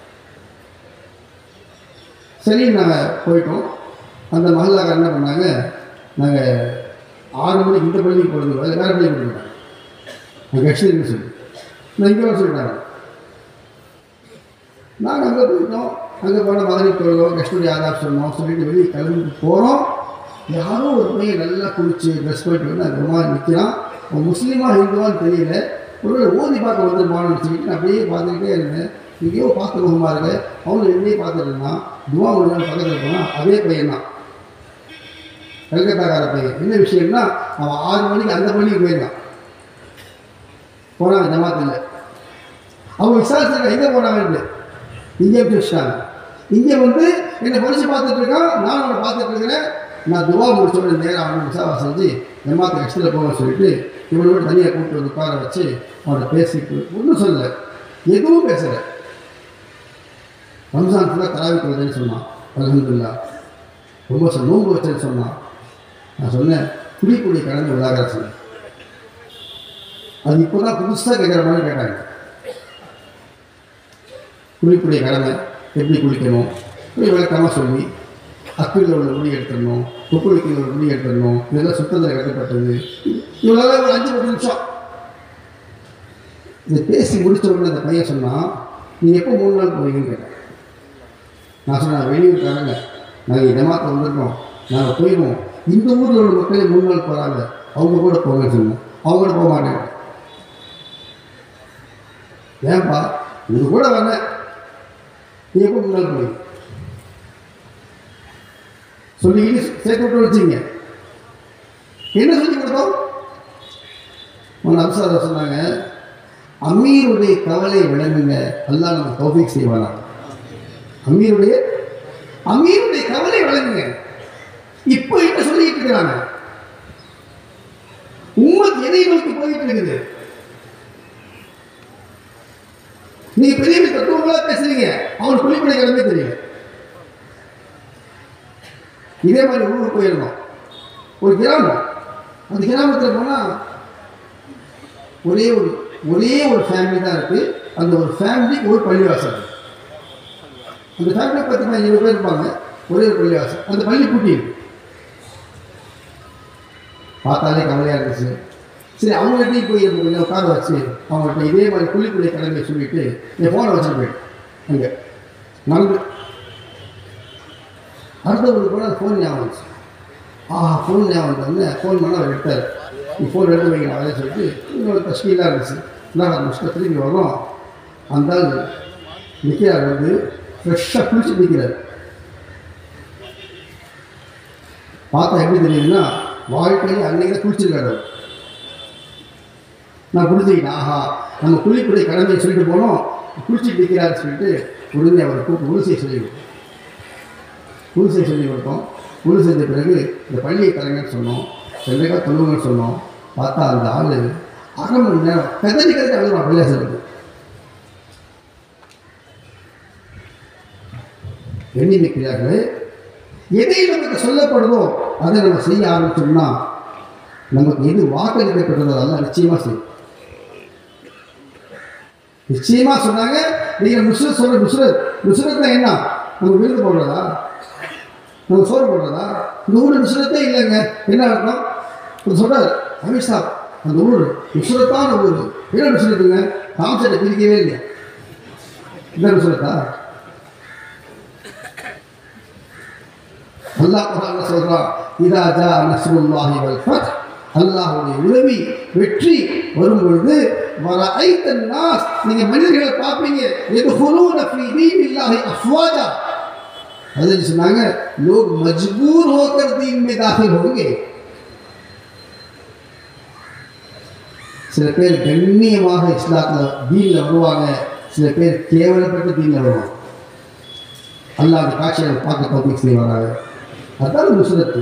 சரி நாங்கள் போயிட்டோம் அந்த மகளாக என்ன பண்ணாங்க நாங்கள் ஆறு மணிக்கு இந்த பள்ளிக்கு போகிறது வேறு வேறு பள்ளிக்கு போயிட்டோம் அங்கே எக்ஸ்பீரியன்ஸ் சொல்லி நான் இங்கே வர சொல்லிட்டாங்க நாங்கள் அங்கே போயிட்டோம் அங்கே போன மதுரை தொழுதோம் கஸ்டடி ஆதார் சொன்னோம் சொல்லிட்டு வெளியே கிளம்பி போகிறோம் யாரோ ஒரு பையன் நல்லா குளிச்சு ட்ரெஸ் போயிட்டு வந்து அந்த மாதிரி நிற்கிறான் அவன் முஸ்லீமா ஹிந்துவான்னு தெரியல ஒருவேளை ஓதி பார்க்க வந்துருப்பான்னு சொல்லிட்டு நான் அப்படியே பார்த்துக்கிட்டே இருந்தேன் எங்கேயோ பார்த்து முகமாக இருக்கு அவனும் என்னையே பார்த்துட்டு இருந்தான் துவா முடிஞ்சாலும் பக்கத்தில் போனான் அதே பையன் தான் கல்கத்தாக்கார பையன் என்ன விஷயம்னா அவன் ஆறு மணிக்கு அந்த பள்ளிக்கு போயிருந்தான் போனாங்க ஜமாத்தில் அவங்க விசாரிச்சாங்க எங்கே போனாங்கன்ட்டு இங்கே எப்படி வச்சுட்டாங்க இங்கே வந்து என்னை படித்து பார்த்துட்டு இருக்கான் நான் அவனை பார்த்துட்டு இருக்கிறேன் நான் துவா முடிச்சோட நேரம் அவனை விசாரம் செஞ்சு ஜமாத்து எக்ஸ்ட்ரில் போக சொல்லிட்டு இவனோட தனியாக கூப்பிட்டு வந்து உட்கார வச்சு அவனை பேசிட்டு ஒன்றும் சொல்லலை எதுவும் பேசலை ரம்ஜான் ஃபுல்லாக தராவி தொழுதுன்னு சொன்னான் அலமதுல்லா ரொம்ப சொ- நோன்பு வச்சேன்னு சொன்னான் நான் சொன்னேன் குடிக்குடி கடந்து விழாக சொன்னேன் அது இப்போ தான் புதுசாக கேட்குற மாதிரி கேட்டாங்க குளிப்புடைய கடமை எப்படி குளிக்கணும் இப்படி விளக்கமாக சொல்லி அக்கில் உள்ள முடி எடுத்துடணும் தொப்புளுக்கில் உள்ள முடி எடுத்துடணும் இதெல்லாம் சுத்தத்தில் கட்டப்பட்டது இவ்வளோ ஒரு அஞ்சு பத்து நிமிஷம் இதை பேசி முடிச்ச உடனே அந்த பையன் சொன்னான் நீ எப்போ மூணு நாள் போவீங்கன்னு கேட்டேன் நான் சொன்னேன் வெளியூர்காரங்க நாங்கள் இடமாத்த வந்திருக்கோம் நாங்கள் போயிடுவோம் இந்த ஊரில் உள்ள மக்களே மூணு நாள் போகிறாங்க அவங்க கூட போங்கன்னு சொன்னோம் அவங்க கூட போக மாட்டேன் ஏன்பா இது கூட வந்தேன் நீ எப்போ முன்னாள் போய் சொல்லிக்கிட்டு சேர்த்து விட்டு வச்சிங்க என்ன சொல்லி கொடுத்தோம் உன் அம்சாரா சொன்னாங்க அமீருடைய கவலையை விளங்குங்க அல்லாஹ் நம்ம தௌஃபீக் செய்வானா அமீருடைய அமீருடைய கவலை விளங்குங்க இப்போ என்ன சொல்லிட்டு இருக்கிறாங்க உம்மத் எதை நோக்கி போயிட்டு இருக்குது நீங்க பெரிய பெரிய தத்துவங்களா பேசுறீங்க அவனுக்கு குளிப்படை கிளம்பே தெரியல இதே மாதிரி ஊருக்கு போயிருந்தோம் ஒரு கிராமம் அந்த கிராமத்தில் போனால் ஒரே ஒரு ஒரே ஒரு ஃபேமிலி தான் இருக்குது அந்த ஒரு ஃபேமிலிக்கு ஒரு பள்ளிவாசல் இருக்கு. அந்த ஃபேமிலி பத்து பதினஞ்சு பேர் இருப்பாங்க ஒரே ஒரு பள்ளிவாசல் அந்த பள்ளி பூட்டி இருக்கு பார்த்தாலே கவலையாக இருந்துச்சு சரி அவங்ககிட்டயும் போய் நம்ம கொஞ்சம் உட்கார வச்சு அவங்கள்ட்ட இதே மாதிரி குழிக்குள்ளே கிளம்பி சொல்லிட்டு என் ஃபோனை வச்சுட்டு போயிட்டேன் அங்கே நடந்து அடுத்த ஒரு கூட ஃபோன் ஞாபகம் வந்துச்சு ஆ ஃபோன் ஞாபகம் வந்து ஃபோன் பண்ண அவர் எடுத்தார் நீ ஃபோன் எடுத்து வைங்க நான் சொல்லிட்டு இன்னொரு தஸ்கீலாக இருந்துச்சு நான் முடிச்சுட்டு திரும்பி வரோம் அந்த ஆள் நிற்கிறார் வந்து ஃப்ரெஷ்ஷாக குளிச்சு நிற்கிறார் பார்த்தா எப்படி தெரியுதுன்னா வாழ்க்கையில் அன்னைக்கு தான் குளிச்சிருக்காரு அவர். நான் குளிச்சுக்கிட்டேன் ஆஹா நம்ம குளிப்புடைய கடமையை சொல்லிட்டு போனோம் குளிச்சுட்டு நிற்கிறாரு சொல்லிட்டு உடனே அவரை கூப்பிட்டு உரு செய்ய சொல்லி கொடுத்தோம் உரு செய்ய சொல்லி கொடுத்தோம் உரு செஞ்ச பிறகு இந்த பள்ளியை தரங்கன்னு சொன்னோம் ரெண்டுக்கா தொழுவுங்கன்னு சொன்னோம் பார்த்தா அந்த ஆள் அரை மணி நேரம் கதறி கதறி அழுவான் பள்ளியா சொல்லுது எண்ணி நிற்கிறார்களே எதை நமக்கு சொல்லப்படுதோ அதை நம்ம செய்ய ஆரம்பிச்சோம்னா நமக்கு எது வாக்களிக்கப்பட்டதோ அதெல்லாம் நிச்சயமா செய்யும் நிச்சயமா சொன்னாங்க நீங்க முஸ்லிம் சொல்ற முஸ்லிம் முஸ்லிம்னா என்ன நம்ம விருது போடுறதா நம்ம சோறு போடுறதா இந்த ஊர் முஸ்லித்தே இல்லைங்க என்ன அர்த்தம் இது சொல்றாரு அமித்ஷா அந்த ஊர் முஸ்லித்தான ஊர் என்ன முஸ்லித்துங்க காம்சத்தை பிரிக்கவே இல்லையா இந்த முஸ்லித்தா அல்லாஹ் குர்ஆன்ல சொல்றான் இதா ஜா நஸ்ருல்லாஹி வல் ஃபத் அல்லாஹ்வுடைய உதவி வெற்றி வரும் பொழுது வர ஐத்தன் நாஸ் நீங்க மனிதர்களை பார்ப்பீங்க يدخلون في دين الله افواجا அது சொன்னாங்க लोग मजबूर होकर दीन में दाखिल होंगे சில பேர் கண்ணியமாக இஸ்லாத்தில் தீனில் வருவாங்க சில பேர் கேவலப்பட்டு தீனில் வருவாங்க அல்லாஹ் அந்த காட்சியை பார்க்க தோப்பிக் செய்ய வராங்க அதான் முஸ்லத்து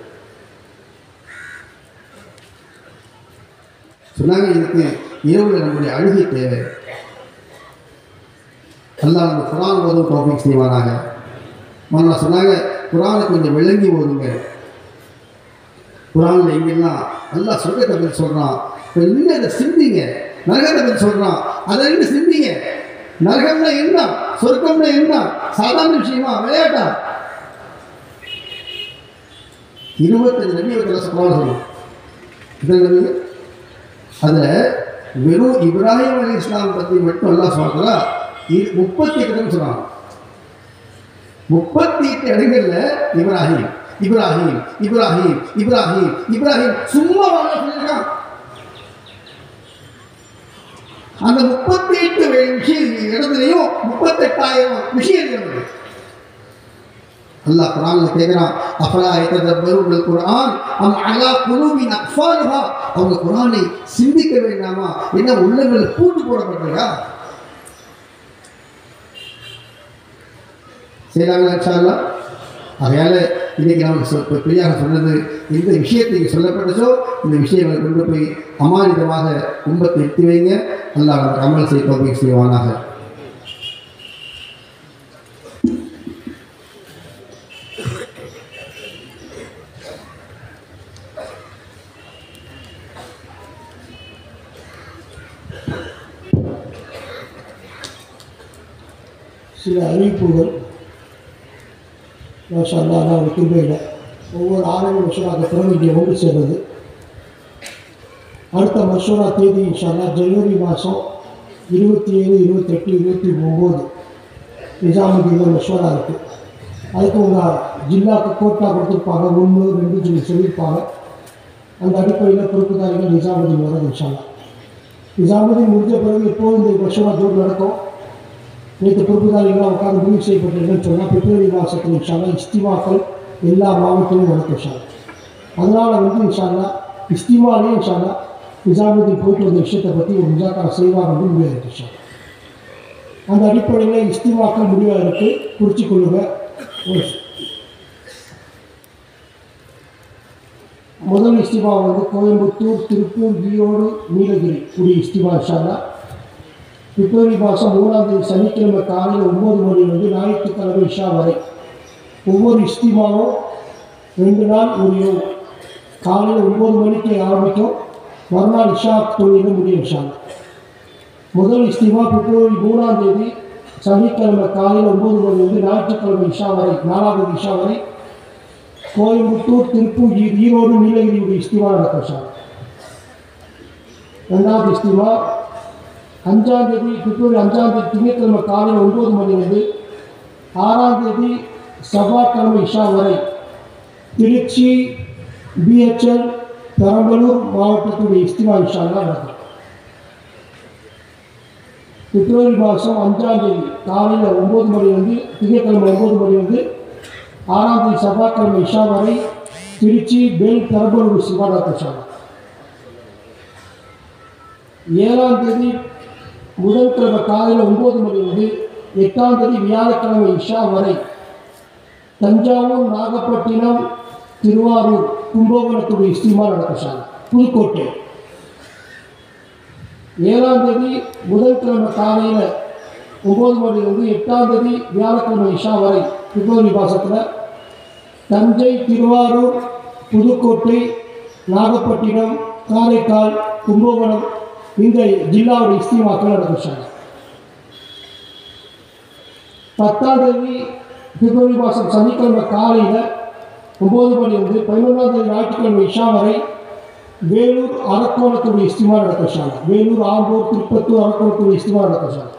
சொன்னாங்க இதுக்கு இரவுல நம்முடைய அழுகை தேவை அல்லாஹ் நம்ம குரான் ஓதும் டாபிக் செய்வானாங்க மன்னா சொன்னாங்க குரானை கொஞ்சம் விளங்கி ஓதுங்க குரானில் எங்கெல்லாம் அல்லாஹ் சொர்க்கத்தை பற்றி சொல்கிறான் இப்போ இன்னும் அதை சிந்திங்க நரகத்தை பற்றி சொல்கிறான் அதை இன்னும் சிந்திங்க நரகம்னா என்ன சொர்க்கம்னா என்ன சாதாரண விஷயமா விளையாட்டா இருபத்தஞ்சு நபியத்தில் சொல்லுவாங்க சொல்லுவோம் இதில் நபிங்க அதில் வெறும் இப்ராஹிம் அலி இஸ்லாம் பற்றி மட்டும் எல்லாம் சொல்கிறா முப்பத்தி எட்டு சொல்கிறாங்க முப்பத்தி எட்டு இடங்கள்ல இப்ராஹிம் இப்ராஹிம் இப்ராஹிம் இப்ராஹிம் இப்ராஹிம் சும்மா வாங்க சொல்லியிருக்கான் அந்த முப்பத்தி எட்டு விஷயம் இடத்துலையும் முப்பத்தெட்டாயிரம் விஷயங்கள் இருக்கு அல்லாஹ் குரான்ல கேட்கிறான் அஃபலா யததப்பருல் குர்ஆன் அம் அலா குலூபின் அக்ஃபாலுஹா அவங்க குர்ஆனை சிந்திக்க வேண்டாமா என்ன உள்ளங்கள் பூட்டு போடப்பட்டிருக்கா செய்யலாங்களா இன்ஷா அல்லாஹ் அதனால இன்னைக்கு நமக்கு சொ- இப்ப பிரியாக சொன்னது இந்த விஷயத்துக்கு சொல்லப்பட்டதோ இந்த விஷயங்களை கொண்டு போய் அமானிதமாக கும்பத்தை எத்தி வைங்க அல்லாஹ் நமக்கு அமல் செய்ய தோல்வி செய்வானாக சில அறிவிப்புகள் மாஷா அல்லாஹ் அல்லாஹ் கிருபையில் ஒவ்வொரு ஆறாவது மசூராக்கு பிறகு இங்கே ஒன்று சேர்றது அடுத்த மசூரா தேதி இன்ஷால்லா ஜனவரி மாதம் இருபத்தி ஏழு இருபத்தெட்டு இருபத்தி ஒம்பது நிஜாமுதீனில் மசூரா இருக்குது அதுக்கு உங்கள் ஜில்லாக்கு கோட்டா கொடுத்துருப்பாங்க ஒன்று ரெண்டு சொல்லி சொல்லியிருப்பாங்க அந்த அடிப்படையில் பொறுப்புதாரிகள் நிஜாமுதீன் வரும் இன்ஷால்லா நிஜாமுதீன் முடிஞ்ச பிறகு எப்போதும் இந்த மசூரா ஜோர் நடக்கும் நேற்று பொறுப்புதாரிகளாக உட்கார்ந்து முடிவு செய்யப்பட்டிருக்குன்னு சொன்னால் பிப்ரவரி மாதத்தில் இன்ஷால்லா இஸ்திமாக்கள் எல்லா மாவட்டத்திலும் நடக்கும் இன்ஷால்லா அதனால் வந்து இன்ஷால்லா இஸ்திமாலே இன்ஷால்லா நிஜாமுதீன் போயிட்டு வந்த விஷயத்தை பற்றி ஒரு முஜாக்கரா செய்வார் என்று முடிவாக இருக்கு இன்ஷால்லா அந்த அடிப்படையில் இஸ்திமாக்கள் முடிவாக இருக்குது குறித்து கொள்ளுங்க ஒரு முதல் இஸ்திமா வந்து கோயம்புத்தூர் திருப்பூர் ஈரோடு நீலகிரி கூடிய இஸ்திமா இன்ஷால்லா பிப்ரவரி மாதம் மூணாம் தேதி சனிக்கிழமை காலையில் ஒம்பது மணிலிருந்து ஞாயிற்றுக்கிழமை இஷா வரை ஒவ்வொரு இஸ்திமாவும் ரெண்டு நாள் ஒரு யோகம் காலையில் ஒம்பது மணிக்கு ஆரம்பிக்கும் மறுநாள் இஷா தொழிலும் முடியும் இஷா முதல் இஸ்திமா பிப்ரவரி மூணாம் தேதி சனிக்கிழமை காலையில் ஒம்பது மணிலிருந்து ஞாயிற்றுக்கிழமை இஷா வரை நாலாவது இஷா வரை கோயம்புத்தூர் திருப்பூர் ஈ- ஈரோடு நீலகிரியுடைய இஸ்திமா நடக்கும் சார் ரெண்டாவது இஸ்திமா அஞ்சாம் தேதி பிப்ரவரி அஞ்சாம் தேதி திங்கட்கிழமை காலையில் ஒன்பது மணிலிருந்து ஆறாம் தேதி செவ்வாய்க்கிழமை இஷா வரை திருச்சி பிஹெச்எல் பெரம்பலூர் மாவட்டத்துடைய இஸ்திமா இஷாலாம் நடக்கும் பிப்ரவரி மாதம் அஞ்சாம் தேதி காலையில் ஒம்பது மணிலிருந்து திங்கட்கிழமை ஒம்பது மணிலிருந்து ஆறாம் தேதி செவ்வாய்க்கிழமை இஷா வரை திருச்சி பெல் பெரம்பலூர் சிவாநாத்த சாலை ஏழாம் தேதி புதன்கிழமை காலையில் ஒம்பது மணிலிருந்து எட்டாம் தேதி வியாழக்கிழமை இஷா வரை தஞ்சாவூர் நாகப்பட்டினம் திருவாரூர் கும்பகோணத்துடைய இஸ்திமா நடக்கும் சார் புதுக்கோட்டை ஏழாம் தேதி புதன்கிழமை காலையில் ஒம்பது மணிலிருந்து எட்டாம் தேதி வியாழக்கிழமை இஷா வரை பிப்ரவரி மாதத்தில் தஞ்சை திருவாரூர் புதுக்கோட்டை நாகப்பட்டினம் காரைக்கால் கும்பகோணம் இந்த ஜில்லாவுடைய இஸ்திமாக்கள் நடக்கும் சார் பத்தாம் தேதி பிப்ரவரி மாதம் சனிக்கிழமை காலையில் ஒம்பது மணிலிருந்து பதினொன்றாம் தேதி ஞாயிற்றுக்கிழமை இஷா வரை வேலூர் அரக்கோணத்துடைய இஸ்திமா நடக்கும் சார் வேலூர் ஆம்பூர் திருப்பத்தூர் அரக்கோணத்துடைய இஸ்திமா நடக்கும் சார்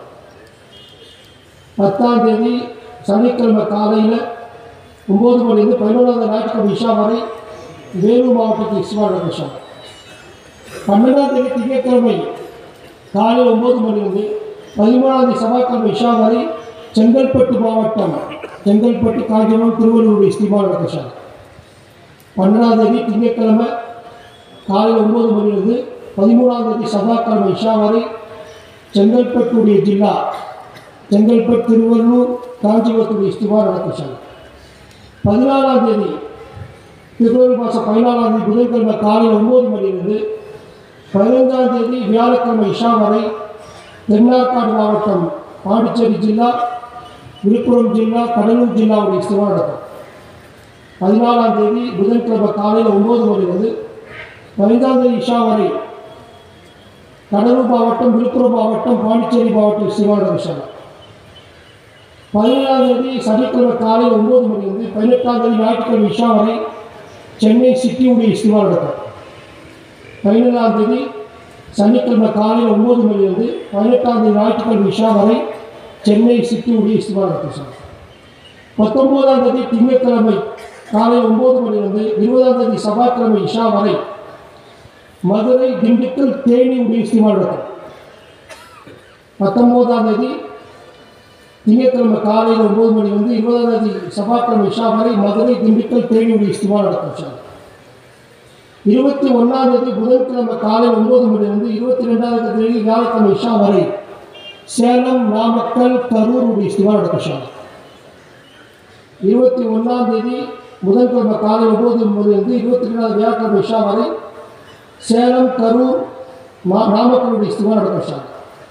பத்தாம் தேதி சனிக்கிழமை காலையில் ஒம்பது மணிலிருந்து பதினொன்றாம் தேதி ஞாயிற்றுக்கிழமை இஷா வரை வேலூர் மாவட்டத்தில் இஸ்திமா நடக்கும் சார் பன்னெண்டாம் தேதி திங்கட்கிழமை காலையில் ஒம்பது மணிலிருந்து பதிமூணாம் தேதி செவ்வாய்க்கிழமை இஷா வரை செங்கல்பட்டு மாவட்டம் செங்கல்பட்டு காஞ்சிபுரம் திருவள்ளூர் இஸ்திமா நடக்கும் சார் பன்னெண்டாம் தேதி திங்கட்கிழமை காலையில் ஒம்பது மணிலிருந்து பதிமூணாம் தேதி செவ்வாய்க்கிழமை இஷா வரை செங்கல்பட்டுடைய ஜில்லா செங்கல்பட்டு திருவள்ளூர் காஞ்சிபுரத்துடைய இஸ்திமா நடக்கும் சார் பதினாலாம் தேதி பிப்ரவரி மாதம் பதினாலாம் தேதி புதன்கிழமை காலையில் ஒம்பது மணிலிருந்து பதினைந்தாம் தேதி வியாழக்கிழமை இஷா வரை தென்னார்காடு மாவட்டம் பாண்டிச்சேரி ஜில்லா விழுப்புரம் ஜில்லா கடலூர் ஜில்லாவுடைய இஸ்திமா நடக்கும் பதினாலாம் தேதி புதன்கிழமை காலையில் ஒம்பது மணிலிருந்து பதினைந்தாம் தேதி இஷா வரை கடலூர் மாவட்டம் விழுப்புரம் மாவட்டம் பாண்டிச்சேரி மாவட்டம் இஸ்திமா நடக்கும் சார் பதினேழாம் தேதி சனிக்கிழமை காலையில் ஒம்பது மணிலிருந்து பதினெட்டாம் தேதி ஞாயிற்றுக்கிழமை இஷா வரை சென்னை சிட்டியுடைய இஸ்திமா நடக்கும் பதினேழாம் தேதி சனிக்கிழமை காலையில் ஒம்பது மணிலிருந்து பதினெட்டாம் தேதி ஞாயிற்றுக்கிழமை இஷா வரை சென்னை சிட்டியுடைய இஸ்திமா நடக்கும் சார் பத்தொம்போதாம் தேதி திங்கட்கிழமை காலை ஒம்பது மணிலிருந்து இருபதாம் தேதி செவ்வாய்க்கிழமை இஷா வரை மதுரை திண்டுக்கல் தேனியுடைய இஸ்திமா நடக்கும் பத்தொம்போதாம் தேதி திங்கட்கிழமை காலையில் ஒம்பது மணிலிருந்து இருபதாம் தேதி செவ்வாய்க்கிழமை இஷா வரை மதுரை திண்டுக்கல் தேனியுடைய இஸ்திமா நடக்கும் சார் இருபத்தி ஒன்றாம் தேதி புதன்கிழமை காலை ஒன்பது மணிலிருந்து இருபத்தி ரெண்டாவது தேதி வியாழக்கிழமை இஷா வரை சேலம் நாமக்கல் கரூருடைய இஸ்திமா நடக்கும் சார் இருபத்தி ஒன்றாம் தேதி புதன்கிழமை காலை ஒன்பது மணிலிருந்து இருபத்தி ரெண்டாவது வியாழக்கிழமை இஷா வரை சேலம் கரூர் மா நாமக்கலுடைய இஸ்திமா நடக்கும் சார்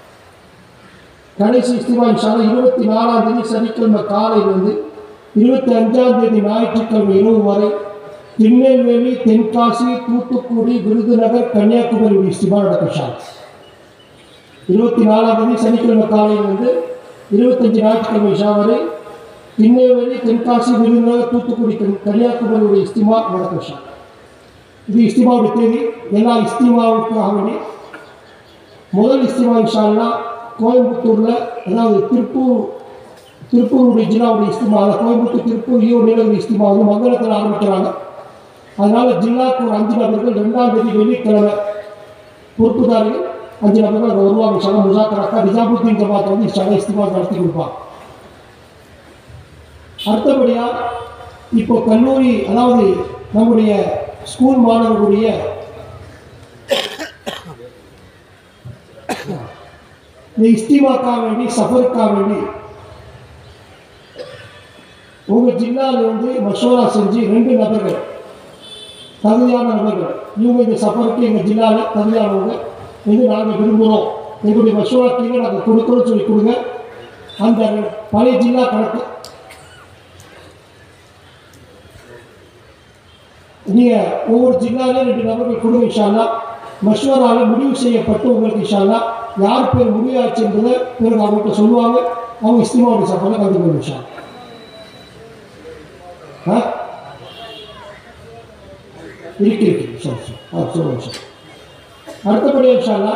கடைசி இஸ்திமா இன்ஷால்லா இருபத்தி நாலாம் தேதி சனிக்கிழமை காலையிலிருந்து இருபத்தி அஞ்சாம் தேதி ஞாயிற்றுக்கிழமை இரவு வரை திருநெல்வேலி தென்காசி தூத்துக்குடி விருதுநகர் கன்னியாகுமரி இஸ்திமா நடக்கும் சார் இருபத்தி நாலாம் தேதி சனிக்கிழமை காலையிலிருந்து இருபத்தஞ்சு ஞாயிற்றுக்கிழமை இஷா வரை திருநெல்வேலி தென்காசி விருதுநகர் தூத்துக்குடி கன்- கன்னியாகுமரியுடைய இஸ்திமா நடக்கும் சார் இது இஸ்திமாவுடைய தேதி எல்லா இஸ்திமாவுக்காக வேண்டி முதல் இஸ்திமா இன்ஷால்லா கோயம்புத்தூரில் அதாவது திருப்பூர் திருப்பூருடைய ஜில்லாவுடைய இஸ்திமா அதாவது கோயம்புத்தூர் திருப்பூர் ஈரோடு நீலகிரி இஸ்திமா வந்து மங்களத்தில் ஆரம்பிக்கிறாங்க அதனால் ஜில்லாவுக்கு ஒரு அஞ்சு நபர்கள் ரெண்டாம் தேதி வெள்ளிக்கிழமை பொறுப்புதாரிகள் அஞ்சு நபர்கள் அங்கே வருவாங்க சக முசாக்கராக்கா நிஜாமுத்தீன் ஜமாத் வந்து சக இஸ்திமா நடத்தி கொடுப்பாங்க அடுத்தபடியாக இப்போ கல்லூரி அதாவது நம்முடைய ஸ்கூல் மாணவர்களுடைய இந்த இஸ்திமாக்காக வேண்டி சஃபருக்காக வேண்டி உங்கள் ஜில்லாவில் வந்து மஷோரா செஞ்சு ரெண்டு நபர்கள் தகுதியான நபர்கள் இவங்க இந்த சஃபருக்கு எங்கள் ஜில்லாவில் தகுதியானவங்க வந்து நாங்கள் விரும்புகிறோம் எங்களுடைய மசோரா கீழே நாங்கள் கொடுக்கணும்னு சொல்லி கொடுங்க அந்த பழைய ஜில்லா கணக்கு நீங்கள் ஒவ்வொரு ஜில்லாலையும் ரெண்டு நபர்கள் கொடுங்க இன்ஷால்லா மஷ்வரால முடிவு செய்யப்பட்டு உங்களுக்கு இன்ஷால்லா யார் பேர் முடிவாச்சு என்பதை பிறகு அவங்கள்ட்ட சொல்லுவாங்க அவங்க இஸ்திமாவுடைய சாப்பாடு கலந்துக்கணும் இன்ஷா ஆ இருக்கு இருக்கு சரி சரி ஆ சொல்லுங்கள் சார் அடுத்தபடியாக இன்ஷால்லா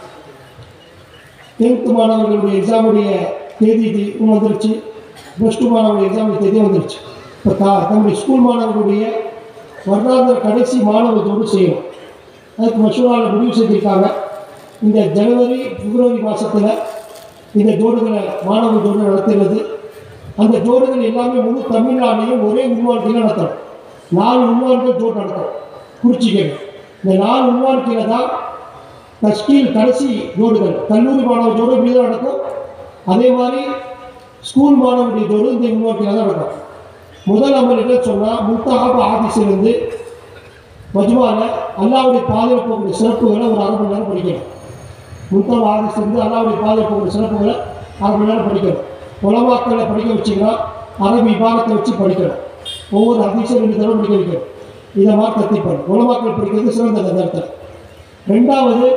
டென்த்து மாணவர்களுடைய எக்ஸாமுடைய தேதி தி- வந்துருச்சு ப்ளஸ் டூ மாணவர்களுடைய எக்ஸாமுடைய தேதி வந்துருச்சு இப்போ கா நம்முடைய ஸ்கூல் மாணவர்களுடைய வருடாந்திர கடைசி மாணவர்களோடு செய்யணும் அதுக்கு மசூராவில் முடிவு செஞ்சுருக்காங்க இந்த ஜனவரி பிப்ரவரி மாதத்தில் இந்த ஜோடுகளை மாணவ ஜோடு நடத்துகிறது அந்த ஜோடுகள் எல்லாமே முழு தமிழ்நாட்டையும் ஒரே உருவாக்கியில் நடத்தணும் நாலு உருவாக்கிகள் ஜோடு நடத்தணும் குறிச்சிக்கணும் இந்த நாலு உருவாக்கியில் தான் தஸ்கீல் கடைசி ஜோடுகள் கல்லூரி மாணவ ஜோடு இப்படி தான் நடக்கும் அதே மாதிரி ஸ்கூல் மாணவருடைய ஜோடு இந்த உருவாக்கியில் தான் நடக்கும் முதல் அமல் என்ன சொன்னால் முத்தஹாப் ஆஃபீஸிலிருந்து மஜ்மால அல்லாவுடைய பாதையில் போகக்கூடிய சிறப்புகளை ஒரு அரை மணி நேரம் படிக்கணும் முத்தம் ஆஃபீஸ்லேருந்து அல்லாவுடைய பாதையில் போகக்கூடிய சிறப்புகளை அரை மணி நேரம் படிக்கணும் உலமாக்களை படிக்க வச்சிங்கன்னா அரபி விபாகத்தை வச்சு படிக்கணும் ஒவ்வொரு அதிசயம் ரெண்டு தடவை படிக்க வைக்கணும் இதை மாதிரி கத்திப்படும் உலமாக்கள் படிக்கிறது சிறந்த கருத்தில் ரெண்டாவது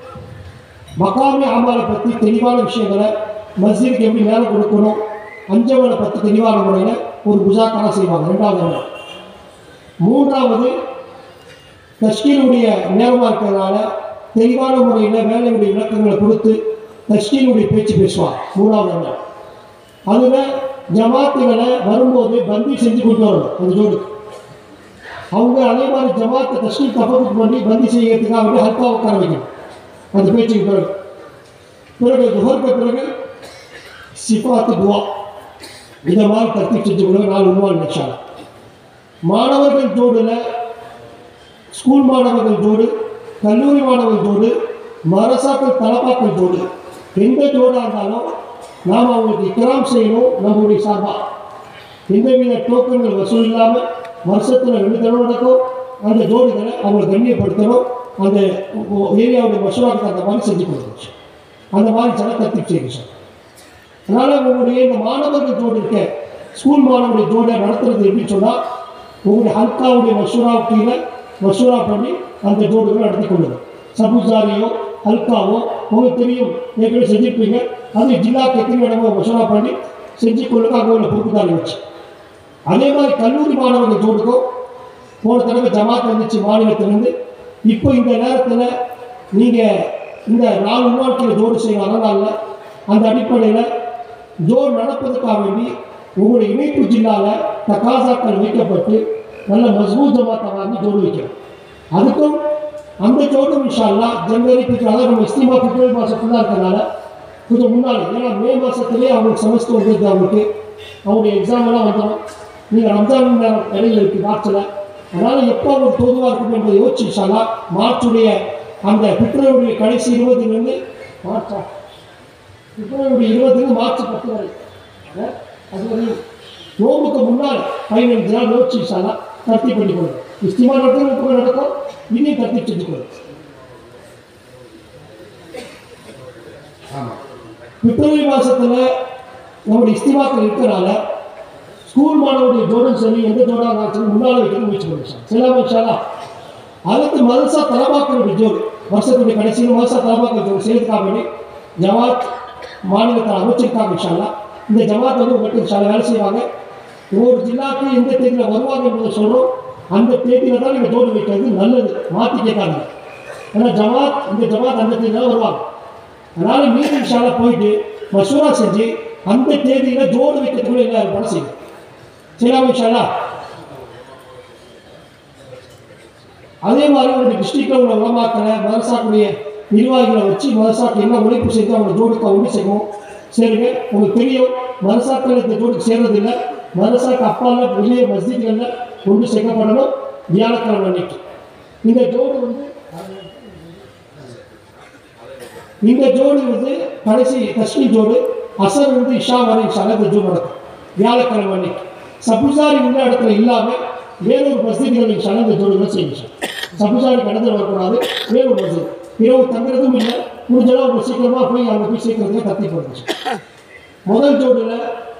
மகாமி ஆமாலை பற்றி தெளிவான விஷயங்களை மஸ்ஜிதுக்கு எப்படி மேலே கொடுக்கணும் அஞ்சவனை பற்றி தெளிவான முறையில் ஒரு முசாக்கரா செய்வாங்க ரெண்டாவது நாள் மூன்றாவது தஷ்கீலுடைய நேரமாக இருக்கிறதுனால தெளிவான முறையில் வேலையுடைய விளக்கங்களை கொடுத்து தஷ்கீலுடைய பேச்சு பேசுவார் மூணாவது நாள் அதில் ஜமாத்துகளை வரும்போது பந்தி செஞ்சு கொண்டு வரணும் அந்த ஜோடுக்கு அவங்க அதே மாதிரி ஜமாத்தை தஷ்கீல் தப்பத்துக்கு பண்ணி பந்தி செய்யறதுக்காக வந்து ஹல்கா உட்கார வைக்கணும் அந்த பேச்சுக்கு பிறகு பிறகு துஹருக்கு பிறகு சிஃபாத்து துவா இந்த மாதிரி கத்தி செஞ்சு கொடுங்க நாலு உருவா நினைச்சாங்க மாணவர்கள் ஜோடில் ஸ்கூல் மாணவர்கள் ஜோடு கல்லூரி மாணவர்கள் ஜோடு மரசாக்கள் தலப்பாக்கள் ஜோடு எந்த ஜோடாக இருந்தாலும் நாம் அவங்களுக்கு இக்கராம் செய்யணும் நம்மளுடைய சார்பாக எந்தவித டோக்கன்கள் வசூல் இல்லாமல் வருஷத்தில் ரெண்டு தடவை நடக்கும் அந்த ஜோடிகளை அவங்களை கண்ணியப்படுத்தணும் அந்த ஏரியாவுடைய மசூராவுக்கு அந்த மாதிரி செஞ்சு கொடுக்கணும் சார். அந்த மாதிரி சில கத்தி செய்யுங்க சார் அதனால் உங்களுடைய இந்த மாணவர்கள் ஜோடு இருக்க ஸ்கூல் மாணவருடைய ஜோடை நடத்துறது எப்படின்னு சொன்னால் உங்களுடைய ஹல்காவுடைய மசூரா கீழே மசூரா பண்ணி அந்த ஜோடுகளை நடத்தி கொள்ளுங்க சபுசாரியோ ஹல்காவோ உங்களுக்கு தெரியும் ஏற்கனவே செஞ்சுருப்பீங்க அது ஜில்லாக்கு எத்தனை இடமோ மசூரா பண்ணி செஞ்சு கொள்ளுங்க அங்கே உள்ள பொறுப்புதாரி வச்சு அதே மாதிரி கல்லூரி மாணவர்கள் ஜோடுக்கும் போன தடவை ஜமாத் வந்துச்சு மாநிலத்திலேருந்து இப்போ இந்த நேரத்தில் நீங்கள் இந்த நாலு உருவாக்கிய ஜோடு செய்யும் அதனால அந்த அடிப்படையில் ஜோடு நடப்பதற்காக வேண்டி உங்களுடைய இணைப்பு ஜில்லாவில் தக்காசாக்கள் வைக்கப்பட்டு நல்ல மஸ்பூத் ஜமாத்தை வாங்கி ஜோடு வைக்கணும் அதுக்கும் அந்த ஜோடும் இன்ஷால்லா ஜனவரி பிப்ரவரி அதாவது நம்ம இஸ்திமா பிப்ரவரி மாதத்துல தான் இருக்கிறனால கொஞ்சம் முன்னாடி ஏன்னா மே மாதத்துலேயே அவங்களுக்கு செமஸ்டர் வந்துருக்கு அவங்களுக்கு அவங்களுடைய எக்ஸாம் எல்லாம் வந்துடும் நீங்கள் ரம்ஜான் நேரம் இடையில இருக்குது மார்ச்சில் அதனால் எப்போ அவங்க தோதுவாக இருக்கும் என்பதை யோசிச்சு இன்ஷால்லா மார்ச்சுடைய அந்த பிப்ரவரி கடைசி இருபதுலேருந்து மார்ச்சா பிப்ரவரி இருபதுலேருந்து மார்ச் பத்து வரை அஹ், அது வரையும் நோம்புக்கு முன்னால் பதினைஞ்சு நாள் யோசிச்சு இன்ஷால்லா தர்த்தி பண்ணி கொடுங்க இஸ்திமா நடக்கும் இப்போ நடக்கும் இதையும் தர்த்தி செஞ்சு கொடுங்க ஆமாம் பிப்ரவரி மாதத்தில் நம்முடைய இஸ்திமாக்கள் இருக்கிறனால ஸ்கூல் மாணவருடைய ஜோடும் சரி எந்த ஜோடாக இருந்தாலும் சரி முன்னால் வைக்க முயற்சி பண்ணுவோம் சிலாம இன்ஷாலா அதுக்கு மதரசா தலபாக்களுடைய ஜோடு வருஷத்துடைய கடைசியில் மதரசா தலபாக்கள் ஜோடு செய்யறதுக்காக வேண்டி ஜமாத் மாநிலத்தில் அமைச்சிருக்காங்க இன்ஷால்லா இந்த ஜமாத் வந்து உங்களுக்கு இன்ஷால்லா வேலை செய்வாங்க ஒவ்வொரு ஜில்லாக்கு எந்த தேதியில் வருவாங்க என்பதை சொல்கிறோம் அந்த தேதியில் தான் நீங்கள் ஜோடு வைக்கிறது நல்லது மாற்றி கேட்காங்க ஏன்னா ஜமாத் இந்த ஜமாத் அந்த தேதியில் தான் வருவாங்க அதனால மீதி இன்ஷால்லா போயிட்டு மசூரா செஞ்சு அந்த தேதியில ஜோடு வைக்கிறதுக்குள்ள எல்லா ஏற்பாடும் செய்யும் சரியா இன்ஷால்லா அதே மாதிரி ஒரு டிஸ்ட்ரிக்டில் உள்ள உலமாக்களை மதரசாக்குடைய நிர்வாகிகளை வச்சு மதரசாக்கு என்ன உழைப்பு செஞ்சு அவங்க ஜோடுக்கு ஒன்று செய்வோம் சரிங்க உங்களுக்கு தெரியும் மதரசாக்கள் இந்த ஜோடுக்கு சேர்றதில்லை மதரசாக்கு அப்பால வெளியே மஸ்ஜித்களில் ஒன்று சேர்க்கப்படணும் வியாழக்கிழமை அன்னைக்கு இந்த ஜோடு வந்து இந்த ஜோடி வந்து கடைசி தஷ்மி ஜோடு அசர் வந்து இஷா வரை சகத ஜோ நடக்கும் வியாழக்கிழமை அன்னைக்கு சபுசாரி உள்ள இடத்துல இல்லாமல் வேறொரு மசீதிகளில் சகந்த ஜோடுகளை செய்யும் சார் சபுசாரி கடந்து வரக்கூடாது வேறொரு மசீது இரவு தங்குறதும் இல்லை முடிஞ்சளவு அவங்க சீக்கிரமாக போய் அவங்க போய் சீக்கிரத்தில் கத்தி போட்டுச்சு முதல் ஜோடியில்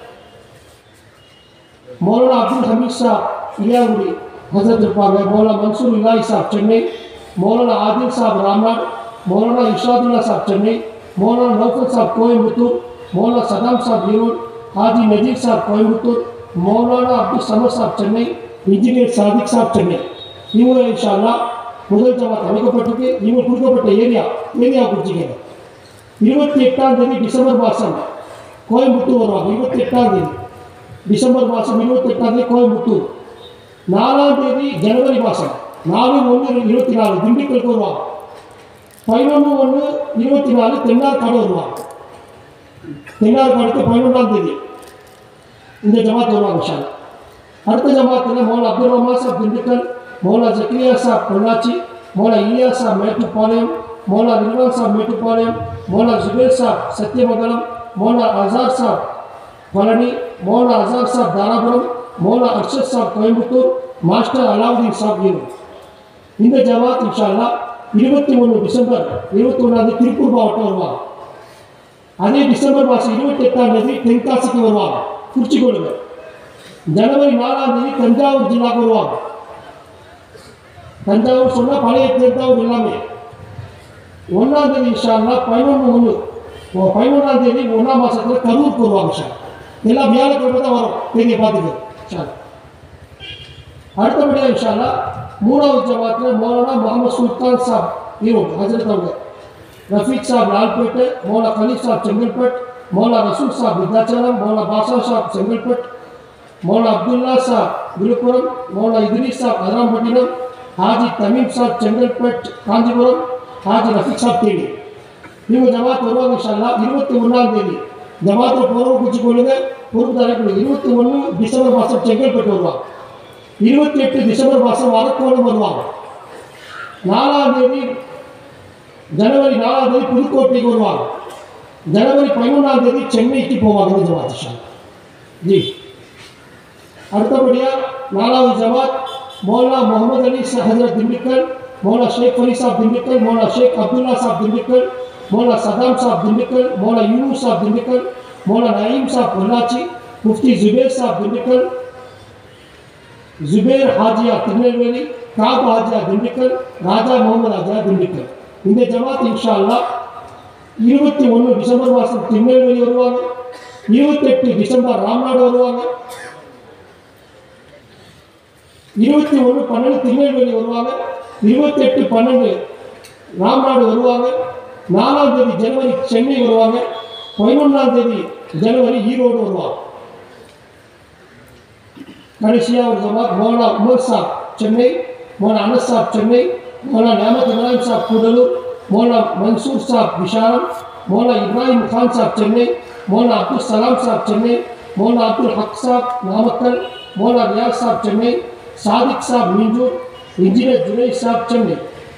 மௌலானா அப்துல் ஹமீத் ஷா இலியாகுடி ஹசரத் இருப்பாங்க மௌலானா மன்சூர் இலாய் சாப் சென்னை மௌலானா ஆதில் சாப் ராம்நாட் மௌலானா இஷாதுல்லா சாப் சென்னை மௌலானா நௌஃபல் சாப் கோயம்புத்தூர் மௌலானா சதாம் சாப் ஈரோடு ஹாஜி நஜீர் சாப் கோயம்புத்தூர் மௌலானா அப்துல் சமர் சாப் சென்னை இன்ஜினியர் சாதிக் சாப் சென்னை இவங்க இன்ஷா அல்லாஹ் முதல் ஜமாத் அமைக்கப்பட்டிருக்கு இவங்க கொடுக்கப்பட்ட ஏரியா ஏரியா குறிச்சிக்கங்க இருபத்தி எட்டாம் தேதி டிசம்பர் மாதம் கோயம்புத்தூர் வருவாங்க இருபத்தி எட்டாம் தேதி டிசம்பர் மாதம் இருபத்தி எட்டாம் தேதி கோயம்புத்தூர் நாலாம் தேதி ஜனவரி மாதம் நாலு ஒன்று இருபத்தி நாலு திண்டுக்கலுக்கு வருவாங்க பதினொன்று ஒன்று இருபத்தி நாலு தென்னார்காடு வருவாங்க தென்னார்காடுக்கு பதினொன்றாம் தேதி இந்த ஜமாத் வருவாங்க ஷாலா அடுத்த ஜமாத்தில் மௌலா அப்துல் ரஹ்மான் சாப் திண்டுக்கல் மௌலா ஜக்கிரியா சாப் பொள்ளாச்சி மௌலா இலியா சாப் மேட்டுப்பாளையம் மௌலா ரிவான் சாப் மேட்டுப்பாளையம் மௌலா ஜுபேர் சாப் சத்தியமங்கலம் மௌலா அசார் சாப் பழனி மௌலா அசார் சாப் தாராபுரம் மௌலா அர்ஷத் சாப் கோயம்புத்தூர் மாஸ்டர் அலாவுதீன் சாப் ஈரோடு இந்த ஜமாத் இன்ஷா அல்லாஹ் இருபத்தி ஒன்று டிசம்பர் இருபத்தி ஒன்றாந்தேதி திருப்பூர் மாவட்டம் வருவாங்க அதே டிசம்பர் மாதம் இருபத்தி எட்டாம் தேதி தென்காசிக்கு வருவாங்க குறிச்சிக்கொள்ளுங்க ஜனவரி நாலாம் தேதி தஞ்சாவூர் ஜில்லாவுக்கு வருவாங்க தஞ்சாவூர் சொன்னால் பழைய தஞ்சாவூர் எல்லாமே ஒன்றாம் தேதி இன்ஷா அல்லாஹ் பதினொன்று ஒன்று பதினொன்றாம் தேதி ஒன்றாம் மாதத்தில் கரூருக்கு வருவாங்க சார் எல்லாம் வியாழக்கிழமை தான் வரும் தேதியை பார்த்துக்க சார் அடுத்தபடியாக இன்ஷா அல்லாஹ் மூணாவது ஜமாத்தில் மௌலானா முகமது சுல்தான் சாப் ஈரோடு ஹசரத் அவங்க ரஃபீக் சாப் லால்பேட்டு மௌலா கலீப் சாப் செங்கல்பட் மௌலா ரசூல் சாப் விருத்தாச்சலம் மௌலா பாஷா சாப் செங்கல்பட் மௌலா அப்துல்லா சாப் விழுப்புரம் மௌலா இத்ரீஸ் சாப் அதராம்பட்டினம் ஹாஜி தமீம் சாப் செங்கல்பட் காஞ்சிபுரம் ஹாஜி ரஃபீக் சாப் தேனி இவங்க ஜமாத் வருவாங்க இன்ஷால்லா இருபத்தி ஒன்றாம் தேதி ஜமாத்தில் போகிறவங்க குறிச்சு கொள்ளுங்க பொறுப்பு தலைப்பு இருபத்தி ஒன்று டிசம்பர் மாதம் செங்கல்பட்டு வருவாங்க இருபத்தி எட்டு டிசம்பர் மாதம் அரக்கோணம் வருவாங்க நாலாம் தேதி ஜனவரி நாலாம் தேதி புதுக்கோட்டைக்கு வருவாங்க ஜனவரி பதினொன்றாம் தேதி சென்னைக்கு போவாங்க இந்த ஜமாத் இன்ஷா அல்லாஹ். ஜி அடுத்தபடியாக நாலாவது ஜமாத் மௌலா முகமது அலி ஹசரத் திண்டுக்கல் மௌலா ஷேக் அலி சாப் திண்டுக்கல் மௌலா ஷேக் அப்துல்லா சாப் திண்டுக்கல் மௌலா சதாம் சாப் திண்டுக்கல் மௌலா யூனு சாப் திண்டுக்கல் மௌலா நயீம் சாப் பொள்ளாச்சி முஃப்தி ஜுபேர் சாப் திண்டுக்கல் ஜுபேர் ஹாஜியா திருநெல்வேலி காப் ஹாஜியா திண்டுக்கல் ராஜா முகமது ஹாஜியா திண்டுக்கல் இந்த ஜமாத் இன்ஷா அல்லாஹ் இருபத்தி ஒன்று டிசம்பர் மாதம் திருநெல்வேலி வருவாங்க இருபத்தெட்டு டிசம்பர் ராம்நாடு வருவாங்க இருபத்தி ஒன்று பன்னெண்டு திருநெல்வேலி வருவாங்க இருபத்தெட்டு பன்னெண்டு ராம்நாடு வருவாங்க நாலாம் தேதி ஜனவரி சென்னை வருவாங்க பதினொன்றாம் தேதி ஜனவரி ஈரோடு வருவாங்க கடைசியாக ஒரு ஜமாத் மோனா உமர் சாப் சென்னை மோனா அனஸ் சாப் சென்னை மோனா நியாமத் இப்ராஹிம் சாப் கூடலூர் மோனா மன்சூர் சாப் விஷாலம் மோனா இப்ராஹிம் கான் சாப் சென்னை மோனா அப்துல் சலாம் சாப் சென்னை மோனா அப்துல் ஹக் சாப் நாமக்கல் மோனா ரியாஸ் சாப் சென்னை சாதிக் சாப் மீஞ்சூர் இன்ஜினியர் ஜுனை சாப் சென்னை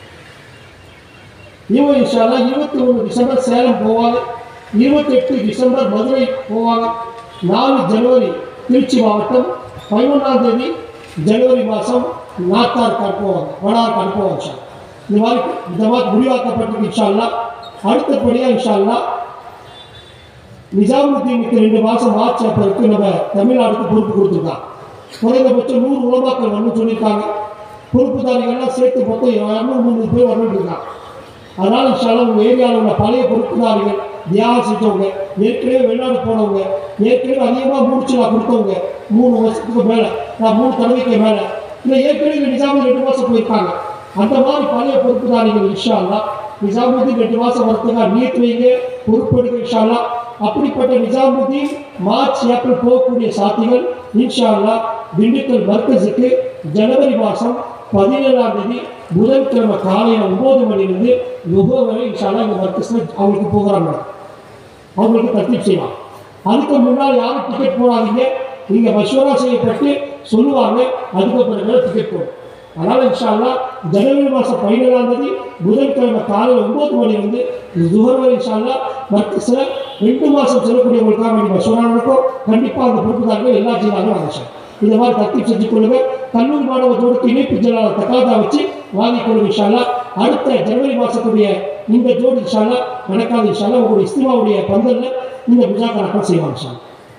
இவங்க இன்ஷால்லா இருபத்தி ஒன்று டிசம்பர் சேலம் போவாங்க இருபத்தெட்டு டிசம்பர் மதுரை போவாங்க நாலு ஜனவரி திருச்சி மாவட்டம் பதினொன்றாம் தேதி ஜனவரி மாதம் நாத்தார்காடு போவாங்க வடார்காடு போவாங்க சார் இந்த மாதிரி இந்த மாதிரி முடிவாக்கப்பட்டிருக்கு இன்ஷால்லா அடுத்தபடியாக இன்ஷால்லா நிஜாமுத்தீனுக்கு ரெண்டு மாதம் மார்ச் ஏப்ரலுக்கு நம்ம தமிழ்நாடுக்கு பொறுப்பு கொடுத்துருக்காங்க குறைந்தபட்சம் நூறு உலமாக்கள் வரணும்னு சொல்லியிருக்காங்க பொறுப்புதாரிகள்லாம் சேர்த்து மொத்தம் இரநூறு முந்நூறு பேர் வரணும்னு இருக்காங்க அதனால் இன்ஷால்லா உங்கள் ஏரியாவில் உள்ள பழைய பொறுப்புதாரிகள் தியாகம் செஞ்சவங்க ஏற்கனவே வெளிநாடு போனவங்க ஏற்கனவே அதிகமாக முடிச்சு நான் கொடுத்தவங்க மூணு வருஷத்துக்கு மேலே நான் மூணு தடவைக்கு மேலே இல்லை ஏற்கனவே நிஜாமுதீன் ரெண்டு மாதம் போயிருக்காங்க அந்த மாதிரி பழைய பொறுப்புதாரிகள் இன்ஷா அல்லாஹ் நிஜாமுதீன் ரெண்டு மாதம் வரத்துக்காக நீட் வைங்க பொறுப்பெடுக்க இன்ஷா அல்லாஹ் அப்படிப்பட்ட நிஜாமுதீன் மார்ச் ஏப்ரல் போகக்கூடிய சாத்திகள் இன்ஷா அல்லாஹ் திண்டுக்கல் மர்க்கஸுக்கு ஜனவரி மாதம் பதினேழாம் தேதி புதன்கிழமை காலையில் ஒம்பது மணிலேருந்து யுகோ வரை இன்ஷால்லா இந்த மர்க்கஸில் அவங்களுக்கு போகிறாங்க அவங்களுக்கு தர்த்தீப் செய்யலாம் அதுக்கு முன்னால் யாரும் டிக்கெட் போடாதீங்க நீங்கள் மஷூரா செய்யப்பட்டு சொல்லுவாங்க அதுக்கு பிறகு டிக்கெட் போடும் அதனால் இன்ஷால்லா ஜனவரி மாதம் பதினேழாம் தேதி புதன்கிழமை காலையில் ஒம்பது மணிலேருந்து துஹர் வரை இன்ஷால்லா மர்க்கஸில் ரெண்டு மாதம் செல்லக்கூடியவங்களுக்காக வேண்டிய மஷூரா நடக்கும் கண்டிப்பாக அந்த பொறுப்புதாரர்கள் எல்லா ஜீவாலும் வாங்க சார் இந்த மாதிரி தர்த்தீப் செஞ்சு கொள்ளுங்க கல்லூரி மாணவர்களோடு இணைப்பு ஜலால தக்காதா வச்சு வாங்கிக் கொள்ளுங்க இன்ஷால்லா அடுத்த ஜனவரி மாதத்துடைய இந்த ஜோடி இன்ஷால்லா நடக்காது இன்ஷால்லா உங்களுடைய இஸ்திமாவுடைய பந்தல்ல இந்த முஜாக்கராக்கள் செய்வாங்க இன்ஷால்லா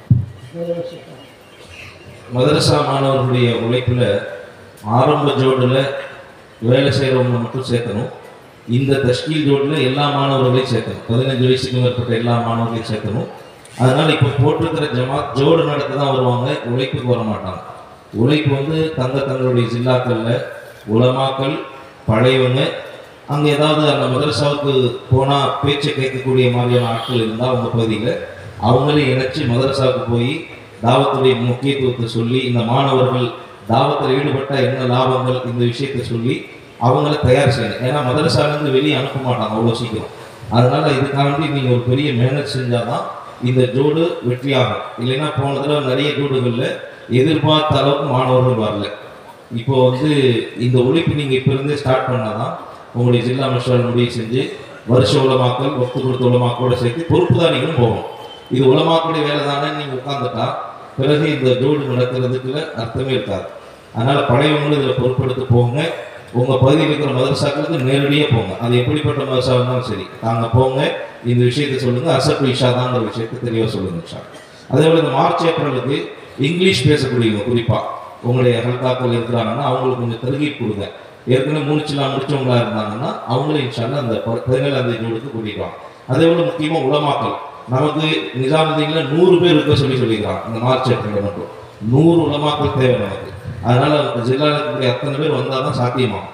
மதரசா மாணவர்களுடைய உழைப்பில் ஆரம்ப ஜோடில் வேலை செய்கிறவங்க மட்டும் சேர்க்கணும் இந்த தஷ்கீல் ஜோடில் எல்லா மாணவர்களையும் சேர்க்கணும் பதினஞ்சு வயசுக்கு மேற்பட்ட எல்லா மாணவர்களையும் சேர்க்கணும் அதனால் இப்போ போட்டிருக்கிற ஜமாத் ஜோடு நடத்த தான் வருவாங்க உழைப்புக்கு வர மாட்டாங்க உழைப்பு வந்து தங்க தங்களுடைய ஜில்லாக்களில் உலமாக்கள் பழையவங்க அங்கே ஏதாவது அந்த மதரசாவுக்கு போனால் பேச்சை கேட்கக்கூடிய மாதிரியான ஆட்கள் இருந்தால் அவங்க பகுதியில் அவங்களே இணைச்சி மதரசாவுக்கு போய் தாவத்துடைய முக்கியத்துவத்தை சொல்லி இந்த மாணவர்கள் தாவத்தில் ஈடுபட்ட என்ன லாபங்கள் இந்த விஷயத்தை சொல்லி அவங்கள தயார் செய்யணும் ஏன்னா மதரசாலேருந்து வெளியே அனுப்ப மாட்டாங்க அவ்வளோ சீக்கிரம் அதனால இதுக்காண்டி நீங்கள் ஒரு பெரிய மேனேஜ் செஞ்சால் தான் இந்த ஜோடு வெற்றியாகும் இல்லைன்னா போன தடவை நிறைய ஜோடுகளில் எதிர்பார்த்த அளவுக்கு மாணவர்கள் வரல இப்போ வந்து இந்த உழைப்பு நீங்கள் இப்போ இருந்தே ஸ்டார்ட் பண்ணால் தான் உங்களுடைய ஜில்லா மஷால் முடிவு செஞ்சு வருஷ உலமாக்கல் ஒத்து கொடுத்த உலமாக்களோட சேர்த்து பொறுப்புதாரிகளும் போகணும் இது உலமாக்களுடைய வேலை தானே நீங்கள் உட்காந்துட்டா பிறகு இந்த ஜோடு நடக்கிறதுக்குள்ள அர்த்தமே இருக்காது அதனால் பழையவங்களும் இதில் பொறுப்பெடுத்து போங்க உங்கள் பகுதியில் இருக்கிற மதரசாக்களுக்கு நேரடியாக போங்க அது எப்படிப்பட்ட மதரசா இருந்தாலும் சரி தாங்க போங்க இந்த விஷயத்தை சொல்லுங்கள் அசப் இஷா தாங்கிற விஷயத்தை தெளிவாக சொல்லுங்க இஷா அதே போல் இந்த மார்ச் ஏப்ரலுக்கு இங்கிலீஷ் பேசக்கூடியவங்க குறிப்பாக உங்களுடைய ஹல்காக்கள் இருக்கிறாங்கன்னா அவங்களுக்கு கொஞ்சம் தருகீப் கொடுங்க ஏற்கனவே மூணுச்சுலாம் முடிச்சவங்களா இருந்தாங்கன்னா அவங்களும் இன்ஷால்லா அந்த ப- பதினேழாம் தேதி ஜோடுக்கு கூட்டிடுவாங்க அதே போல் முக்கியமாக உலமாக்கல் நமக்கு நிஜாமுதீனில் நூறு பேர் இருக்க சொல்லி சொல்லிக்கிறாங்க இந்த மார்ச் ஏப்ரலில் மட்டும் நூறு உலமாக்கள் தேவை நமக்கு அதனால ஜில்லாவில் இருக்கக்கூடிய அத்தனை பேர் வந்தால் தான் சாத்தியமாகும்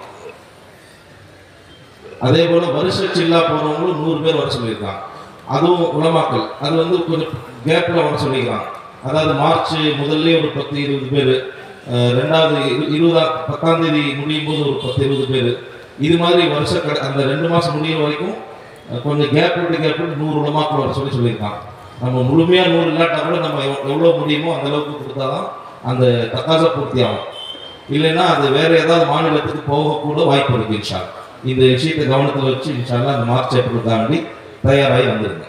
அதே போல வருஷ சில்லா போறவங்களும் நூறு பேர் வர சொல்லியிருக்காங்க அதுவும் உலமாக்கல் அது வந்து கொஞ்சம் கேப்ல வர சொல்லிக்கிறாங்க அதாவது மார்ச் முதல்ல ஒரு பத்து இருபது பேர் ரெண்டாவது இரு- இருபதாம் பத்தாம் தேதி முடியும் போது ஒரு பத்து இருபது பேர் இது மாதிரி வருஷ கட- அந்த ரெண்டு மாசம் முடியும் வரைக்கும் அஹ், கொஞ்சம் கேப் விட்டு கேப் விட்டு நூறு உலமாக்கள் வர சொல்லி சொல்லியிருக்காங்க நம்ம முழுமையா நூறு இல்லாட்டா கூட நம்ம எவ்- எவ்வளவு முடியுமோ அந்த அளவுக்கு கொடுத்தாதான் அந்த தக்காச பூர்த்தி ஆகும் இல்லைன்னா அது வேற ஏதாவது மாநிலத்துக்கு போகக்கூட வாய்ப்பு இருக்கு இன்ஷா அல்லாஹ். இந்த விஷயத்தை கவனத்தில் வச்சு இன்ஷால்லா அந்த மார்ச் ஏப்ரல் தாண்டி தயாராகி வந்துருங்க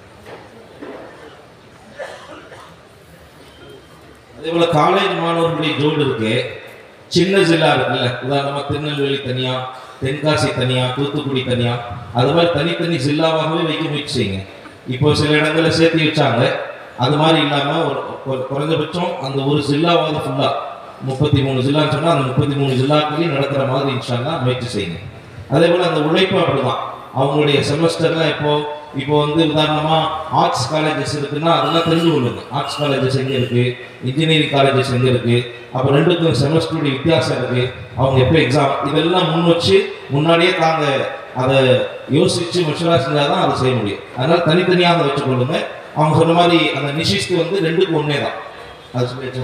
அதே போல காலேஜ் மாணவர்களுடைய ஜோடு இருக்கு சின்ன ஜில்லா இருக்குல்ல உதாரணமா திருநெல்வேலி தனியா தென்காசி தனியா தூத்துக்குடி தனியா அது மாதிரி தனித்தனி ஜில்லாவாகவே வைக்க முயற்சி செய்யுங்க இப்போ சில இடங்களில் சேர்த்து வச்சாங்க அது மாதிரி இல்லாம ஒரு ஒரு குறைந்தபட்சம் அந்த ஒரு ஜில்லாவாவது ஃபுல்லா முப்பத்தி மூணு ஜில்லான்னு சொன்னா அந்த முப்பத்தி மூணு ஜில்லாக்களையும் நடக்கிற மாதிரி இன்ஷால்லா முயற்சி செய்யுங்க அதே போல அந்த உழைப்பு அப்படிதான் அவங்களுடைய செமஸ்டர்லாம் இப்போ இப்போ வந்து உதாரணமா ஆர்ட்ஸ் காலேஜஸ் இருக்குன்னா அதெல்லாம் தெரிஞ்சு கொள்ளுங்க ஆர்ட்ஸ் காலேஜஸ் எங்க இருக்கு இன்ஜினியரிங் காலேஜஸ் எங்க இருக்கு அப்போ ரெண்டுக்கும் செமஸ்டருடைய வித்தியாசம் இருக்கு அவங்க எப்போ எக்ஸாம் இதெல்லாம் முன் வச்சு முன்னாடியே தாங்க அதை யோசிச்சு மஷூரா செஞ்சாதான் அதை செய்ய முடியும் அதனால தனித்தனியாக வச்சுக்கொள்ளுங்க அவங்க சொன்ன மாதிரி அந்த நிஷிஸ்க்கு வந்து ரெண்டுக்கும் ஒன்னே தான் அது சொல்லியாச்சா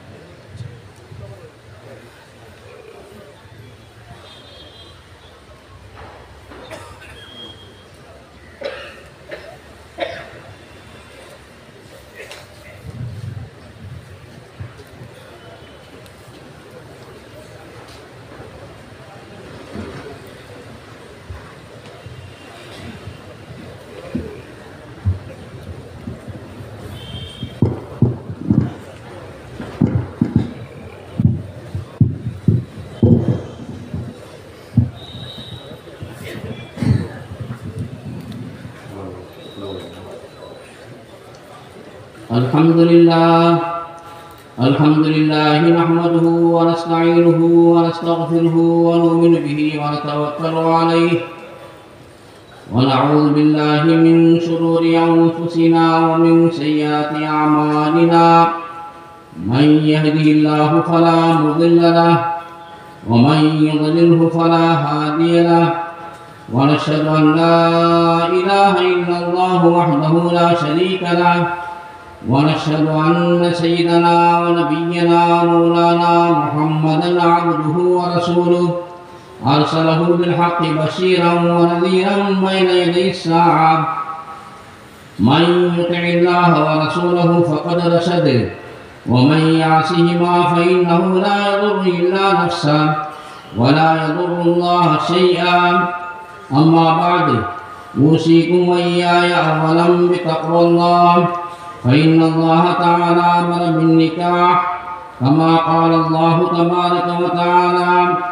الحمد لله الحمد لله نحمده ونستعينه ونستغفره ونؤمن به ونتوكل عليه ونعوذ بالله من شرور أنفسنا ومن سيئات أعمالنا من يهده الله فلا مضل له ومن يضلله فلا هادي له ونشهد أن لا إله إلا الله وحده لا شريك له ونشهد أن سيدنا ونبينا مولانا محمدا عبده ورسوله أرسله بالحق بشيرا ونذيرا بين يدي الساعة من يطع الله ورسوله فقد رشد ومن يعصهما فإنه لا يضر إلا نفسه ولا يضر الله شيئا أما بعد أوصيكم وإياي أولا بتقوى الله فإن الله تعالى أمر بالنكاح كما قال الله تبارك وتعالى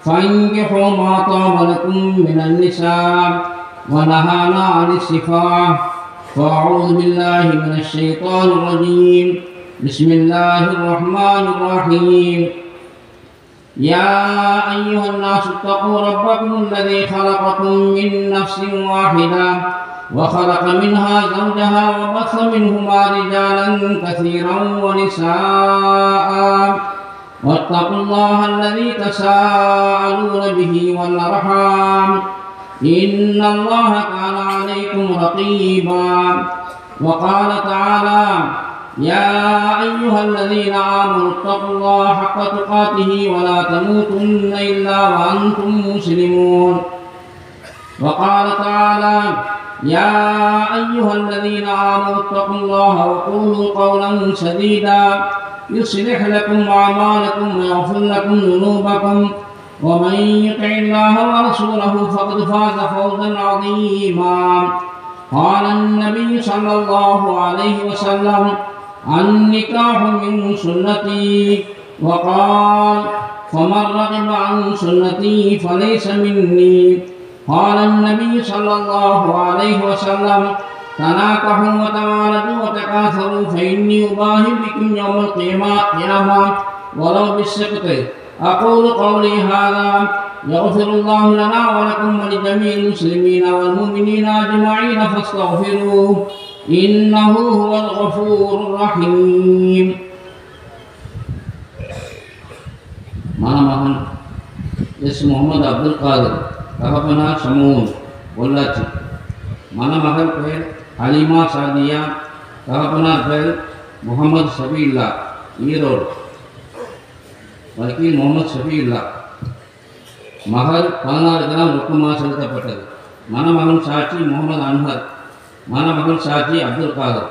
فانكحوا ما طاب لكم من النساء ونهانا عن السفاح فأعوذ بالله من الشيطان الرجيم بسم الله الرحمن الرحيم يا أيها الناس اتقوا ربكم الذي خلقكم من نفس واحدة وخلق منها زوجها وبث منهما رجالا كثيرا ونساء واتقوا الله الذي تساءلون به والأرحام إن الله كان عليكم رقيبا وقال تعالى يا أيها الذين آمنوا اتقوا الله حق تقاته ولا تموتن إلا وأنتم مسلمون وقال تعالى يا أيها الذين آمنوا اتقوا الله وقولوا قولا سديدا يصلح لكم أعمالكم ويغفر لكم ذنوبكم ومن يطع الله ورسوله فقد فاز فوزا عظيما قال النبي صلى الله عليه وسلم النكاح من سنتي وقال فمن رغب عن سنتي فليس مني قال النبي صلى الله عليه وسلم تناكحوا وتوالدوا وتكاثروا فإني أباهي بكم يوم القيامة ولو بالسقط أقول قولي هذا يغفر الله لنا ولكم ولجميع المسلمين والمؤمنين أجمعين فاستغفروه إنه هو الغفور الرحيم மணமகன் எஸ் முகமது அப்துல் காதர் தகப்பனார் சமூன் பொள்ளாச்சி மணமகள் பெயர் ஹலிமா சாதியா தகப்பனார் பெயர் முகமது சபீல்லா ஈரோடு வக்கீல் முகமது ஷபீல்லா மகள் பதினாறு கிராம் ரொக்கமாக செலுத்தப்பட்டது மணமகன் சாட்சி முகமது அன்ஹர் மணமகன் சாட்சி அப்துல் காதர்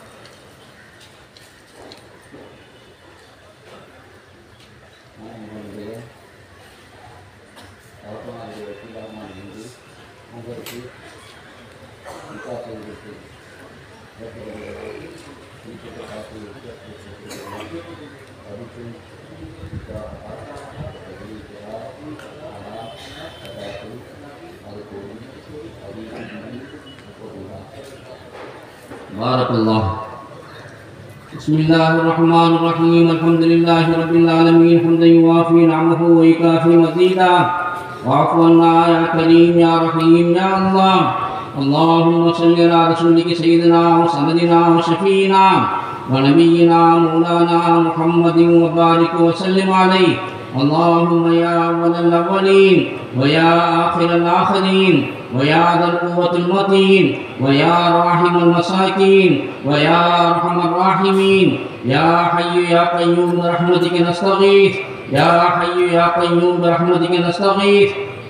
بارك الله بسم الله الرحمن الرحيم الحمد لله رب العالمين حمدا يوافي نعمه ويكافي مزيدا واعف عنا يا كريم يا رحيم يا الله اللهم صل على رسولك سيدنا وسندنا وشفينا ونبينا مولانا محمد وبارك وسلم عليه اللهم يا اول الاولين ويا اخر الاخرين ويا ذا القوة المتين ويا راحم المساكين ويا أرحم الراحمين يا حي يا قيوم برحمتك نستغيث يا حي يا قيوم برحمتك نستغيث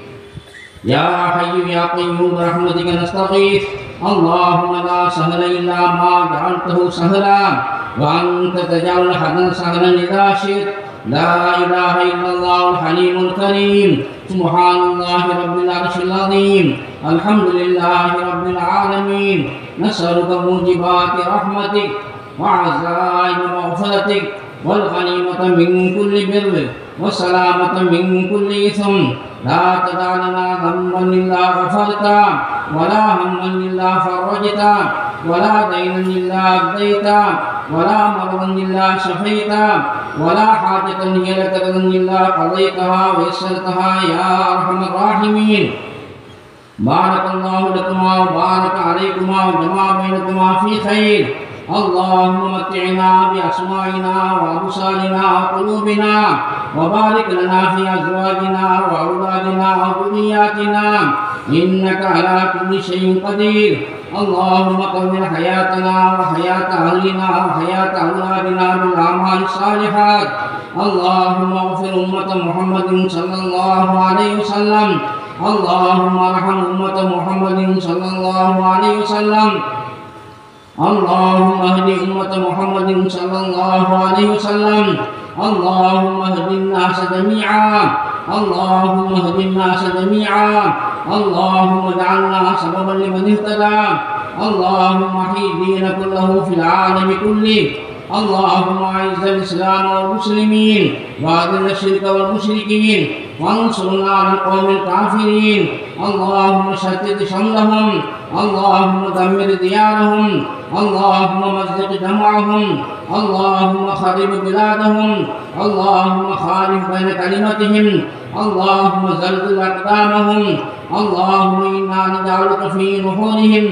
يا حي يا قيوم برحمتك نستغيث اللهم لا سهل إلا ما جعلته سهلا وأنت تجعل الحزن سهلا إذا شئت لا إله إلا الله الحليم الكريم سبحان الله رب العرش العظيم الحمد لله رب العالمين نسألك موجبات رحمتك وعزائم مغفرتك والغنيمة من كل بر والسلامة من كل إثم لا تدع لنا ذنبا إلا غفرته ولا هما إلا فرجته ولا دينا إلا أبديته ولا مرضا إلا شفيته ولا حاجة هي لك رضا إلا قضيتها ويسرتها يا أرحم الراحمين بارك الله لكما وبارك عليكما وجمع بينكما في خير اللهم متعنا بأسمائنا وأبصارنا وقلوبنا وبارك لنا في أزواجنا وأولادنا وذرياتنا إنك على كل شيء قدير اللهم طول حياتنا وحياة أهلنا وحياة أولادنا بالأعمال الصالحات اللهم اغفر أمة محمد صلى الله عليه وسلم اللهم ارحم أمة محمد صلى الله عليه وسلم اللهم اهد أمة محمد صلى الله عليه وسلم اللهم اهد الناس جميعا اللهم اهد الناس جميعا اللهم اجعلنا سببا لمن اهتدى اللهم احيي الدين كله في العالم كله اللهم اعز الاسلام والمسلمين واذل الشرك والمشركين وانصرنا على القوم الكافرين اللهم شتت شملهم اللهم دمر ديارهم اللهم مزق جمعهم اللهم خرب بلادهم اللهم خالف بين كلمتهم اللهم زلزل اقدامهم اللهم انا نجعلك في نحورهم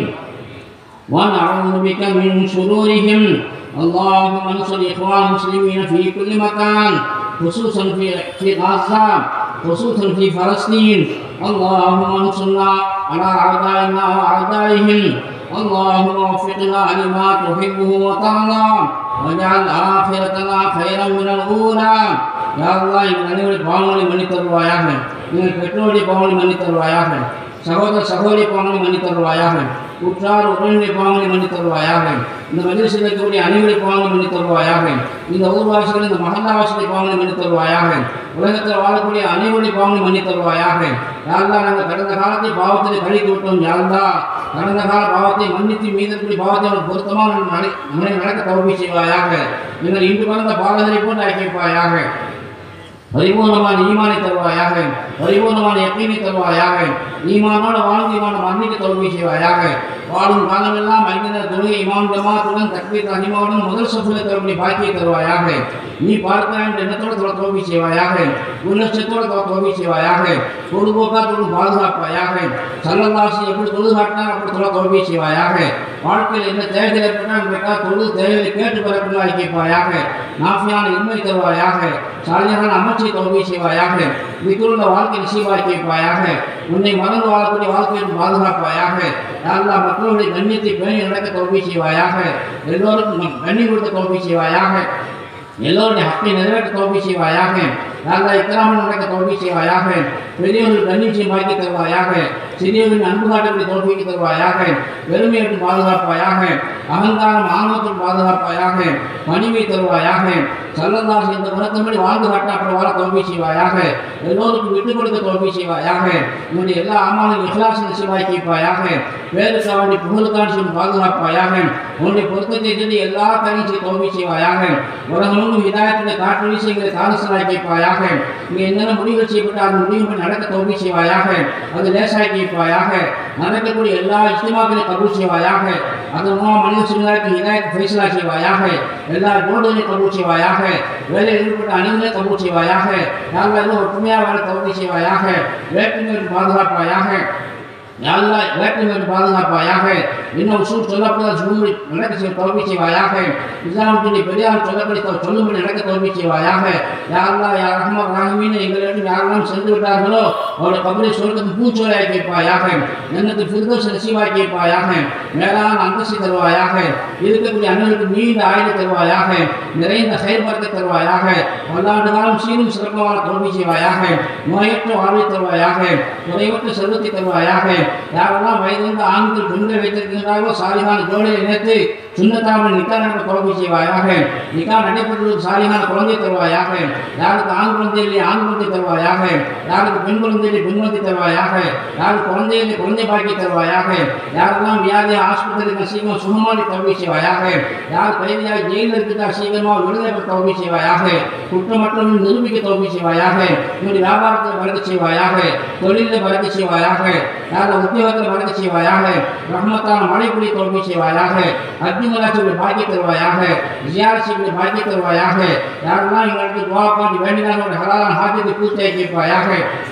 ونعوذ بك من شرورهم اللهم انصر اخوان المسلمين في كل مكان خصوصا في في غزه خصوصا في فلسطين اللهم انصرنا على اعدائنا واعدائهم اللهم وفقنا لما تحبه وترضى واجعل اخرتنا خيرا من الاولى يا الله எங்கள் அனைவருடைய பாவங்களை மன்னித் தருவாயாக எங்கள் பெற்றோருடைய பாவங்களை மன்னித் தருவாயாக சகோதர சகோதரி பாவங்களை மன்னித் தருவாயாக உற்றார் உறவினுடைய பாவங்களை மன்னித் தருவாயாக இந்த மஜிலிசில் இருக்கக்கூடிய அனைவருடைய பாவங்களை மன்னித் தருவாயாக இந்த ஊர்வாசிகள் இந்த மகந்தாவாசிகளை பாவங்களை மன்னித் தருவாயாக உலகத்தில் வாழக்கூடிய அனைவருடைய பாவங்களை மன்னித் தருவாயாக யாரெல்லாம் நாங்கள் கடந்த காலத்தை பாவத்தில் கழித்து விட்டோம் யாருந்தா கடந்த கால பாவத்தை மன்னித்து மீதக்கூடிய பாவத்தை அவன் பொருத்தமாக நட- முறை நடக்க தௌபி செய்வாயாக எங்கள் இன்று பிறந்த பாலகரை போன்று ஆக்கி வைப்பாயாக பரிபூர்ணமான ஈமானை தருவாயாக பரிபூர்ணமான யக்கீனை தருவாயாக ஈமானோட வாழ்ந்து ஈமான மன்னிக்க தோல்வி செய்வாயாக வாழும் காலமெல்லாம் ஐந்து தொழுகை இமாம் ஜமாத்துடன் தக்பீர் அனிமாவுடன் முதல் சொற்களை தரக்கூடிய பாக்கியை தருவாயாக நீ பார்க்கிறாய் என்ற எண்ணத்தோடு தொலை தோல்வி செய்வாயாக உள்ளட்சத்தோடு தொலை தோல்வி செய்வாயாக பொழுதுபோக்கா தொழில் பாதுகாப்பாயாக சல்லல்லாசி எப்படி தொழுது காட்டினார் அப்படி தொலை தோல்வி செய்வாயாக வாழ்க்கையில் என்ன தேவைகள் ஏற்பட்டால் கேட்டால் தொழுது தேவைகளை கேட்டு பெறக்கூடிய கேட்பாயாக நாஃபியான இன்மை தருவாயாக சாலியான அமைச்சை தோல்வி செய்வாயாக வித்துள்ள வாழ்க்கை நிச்சயமாய் கேட்பாயாக உன்னை மறந்து வாழக்கூடிய வாழ்க்கையை பாதுகாப்பாயாக யாரெல்லாம் மக்களுடைய கண்ணியத்தை பேணி நடக்க தோல்வி செய்வாயாக எல்லோருக்கும் கண்ணி கொடுக்க தோல்வி செய்வாயாக எல்லோருடைய ஹக்கை நிறைவேற்ற தோல்வி செய்வாயாக யாரெல்லாம் இக்கராமல் நடக்க தோல்வி செய்வாயாக பெரியவர்கள் கண்ணிச்சயம் பாக்கி தருவாயாக சிறியவர்களின் அன்பு காட்டக்கூடிய தோல்விக்கு தருவாயாக பெருமையற்று பாதுகாப்பாயாக அகங்காரம் ஆணவத்தில் பாதுகாப்பாயாக பணிவை தருவாயாக சல்லல்லாஸ் இந்த குணத்தின்படி வாழ்ந்து காட்ட அப்படி வாழ தோல்வி செய்வாயாக எல்லோருக்கும் விட்டுக் கொடுக்க தோல்வி செய்வாயாக என்னுடைய எல்லா அம்மாவும் இஹ்லாஸ் நிச்சயமாய் கேட்பாயாக வேறு வேண்டி புகழுக்கான் செய்து பாதுகாப்பாயாக உன்னுடைய பொருத்தத்தை சொல்லி எல்லா காரியம் செய்து தோல்வி செய்வாயாக உலகமும் இதாயத்தில் காற்று விஷயங்களை காலசலாய் கேட்பாயாக இங்கே என்னென்ன முடிவுகள் செய்யப்பட்டு அந்த முடிவுகள் நடக்க தோல்வி செய்வாயாக அது லேசாய் கேட்பாயாக நடக்கக்கூடிய எல்லா இஷ்டமாக்களையும் கபூல் செய்வாயாக அதன் மூலம் மனித சிறுநாய்க்கு இதாயத்து ஃபைசலா செய்வாயாக எல்லா ஜோடுகளையும் கபூல் செய்வாயாக வேலையில் ஈடுபட்ட அனைவரையும் கபூல் செய்வாயாக யாரெல்லாம் ஒற்றுமையாக வாழ கபூல் செய்வாயாக வேற்றுமையை பாதுகாப்பாயாக யாரெல்லாம் வேற்றுமை பாதுகாப்பாயாக இன்னும் சூழ் சொல்லப்படாத சூழ்நிலை நடக்க செய்ய தோல்வி செய்வாயாக இஸ்லாமத்தின் பெரியார் சொல்லப்படி தோ- சொல்லும்படி நடக்க தோல்வி செய்வாயாக யாரெல்லாம் யார் ரஹ்மான் ராஹிமீன் எங்களிடம் யாரெல்லாம் சென்று விட்டார்களோ அவருடைய கபரை சொல்றதுக்கு பூச்சோலையாக கேட்பாயாக எண்ணத்து ஃபிர்தோஸ் நசீவாக கேட்பாயாக மேலான அந்தஸ்து தருவாயாக இருக்கக்கூடிய அண்ணனுக்கு நீண்ட ஆயுத தருவாயாக நிறைந்த செயல்படுத்த தருவாயாக பல்லாண்டு காலம் சீரும் சிறப்பான தோல்வி செய்வாயாக நோயற்ற வாழ்வை தருவாயாக குறைவற்ற செல்வத்தை தருவாயாக யாரெல்லாம் வயதிலிருந்து ஆண்கள் பெண்கள் வைத்திருக்கின்றார்களோ சாலிகான ஜோடியை இணைத்து சுண்ணத்தாமல் நிக்கா நடக்க தோல்வி செய்வாயாக நிக்கா நடைபெறுவதற்கு சாலிகான குழந்தை தருவாயாக யாருக்கு ஆண் குழந்தை இல்லை ஆண் குழந்தை தருவாயாக யாருக்கு பெண் குழந்தை இல்லை பெண் குழந்தை தருவாயாக யாருக்கு குழந்தை இல்லை குழந்தை பாக்கி தருவாயாக யாரெல்லாம் வியாதி ஆஸ்பத்திரிக்கு சீக்கிரம் சுகமாடி தோல்வி செய்வாயாக யார் கைதியாக ஜெயிலில் இருக்கிறா சீக்கிரமாக விடுதலை பெற தோல்வி செய்வாயாக குற்றமற்றம் நிரூபிக்க தோல்வி செய்வாயாக என்னுடைய வியாபாரத்தை வளர்க்க செய்வாயாக தொழிலில் வளர்க்க செய்வாயாக யார் உத்தியோகத்தில் வளர்க்க செய்வாயாக ரஹ்மத்தான மழைக்குடி தோல்வி செய்வாயாக அக்னிமலாட்சியுடைய பாக்கி தருவாயாக ஜியாரசியுடைய பாக்கி தருவாயாக யாரெல்லாம் எங்களுக்கு துவா பாண்டி வேண்டினாங்க ஹலாலான ஹாஜத்தை பூர்த்தியாக்கி கேட்பாயாக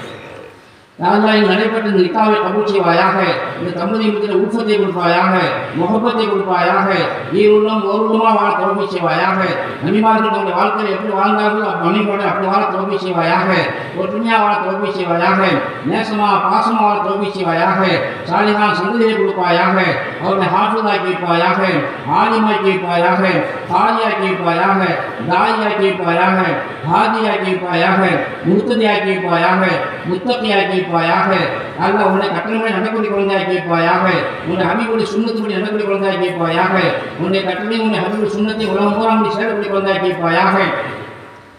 யாரெல்லாம் இங்கு நடைபெற்ற இந்த நிக்காவை கபூல் செய்வாயாக இந்த தம்பதியத்தில் ஊக்கத்தை கொடுப்பாயாக முகப்பத்தை கொடுப்பாயாக ஈருள்ளம் ஒருள்ளமாக வாழ தோல்வி செய்வாயாக நபிமார்கள் தன்னுடைய வாழ்க்கையில் எப்படி வாழ்ந்தார்கள் மனைவியோட அப்படி வாழ தோல்வி செய்வாயாக ஒற்றுமையாக வாழ தோல்வி செய்வாயாக நேசமாக பாசமாக வாழ தோல்வி செய்வாயாக சாலிகான சந்ததியை கொடுப்பாயாக அவருடைய ஹாஃபிதாக்கி வைப்பாயாக ஆலிமாக்கி வைப்பாயாக காலியாக்கி வைப்பாயாக தாயாக்கி வைப்பாயாக ஹாதியாக்கி வைப்பாயாக முத்ததியாக்கி வைப்பாயாக முத்தகையாக்கி வைப்பாயாக அல்ல உன்னை கட்டணங்களை நடக்கூடிய குழந்தையாக்கி வைப்பாயாக உன்னை ஹபீபுடைய சுண்ணத்துப்படி நடக்கூடிய குழந்தையாக்கி வைப்பாயாக உன்னை கட்டளை உன்னை ஹபீபுடைய சுண்ணத்தை உலகம் பூரா முடி சேரக்கூடிய குழந்தையாக்கி வைப்பாயாக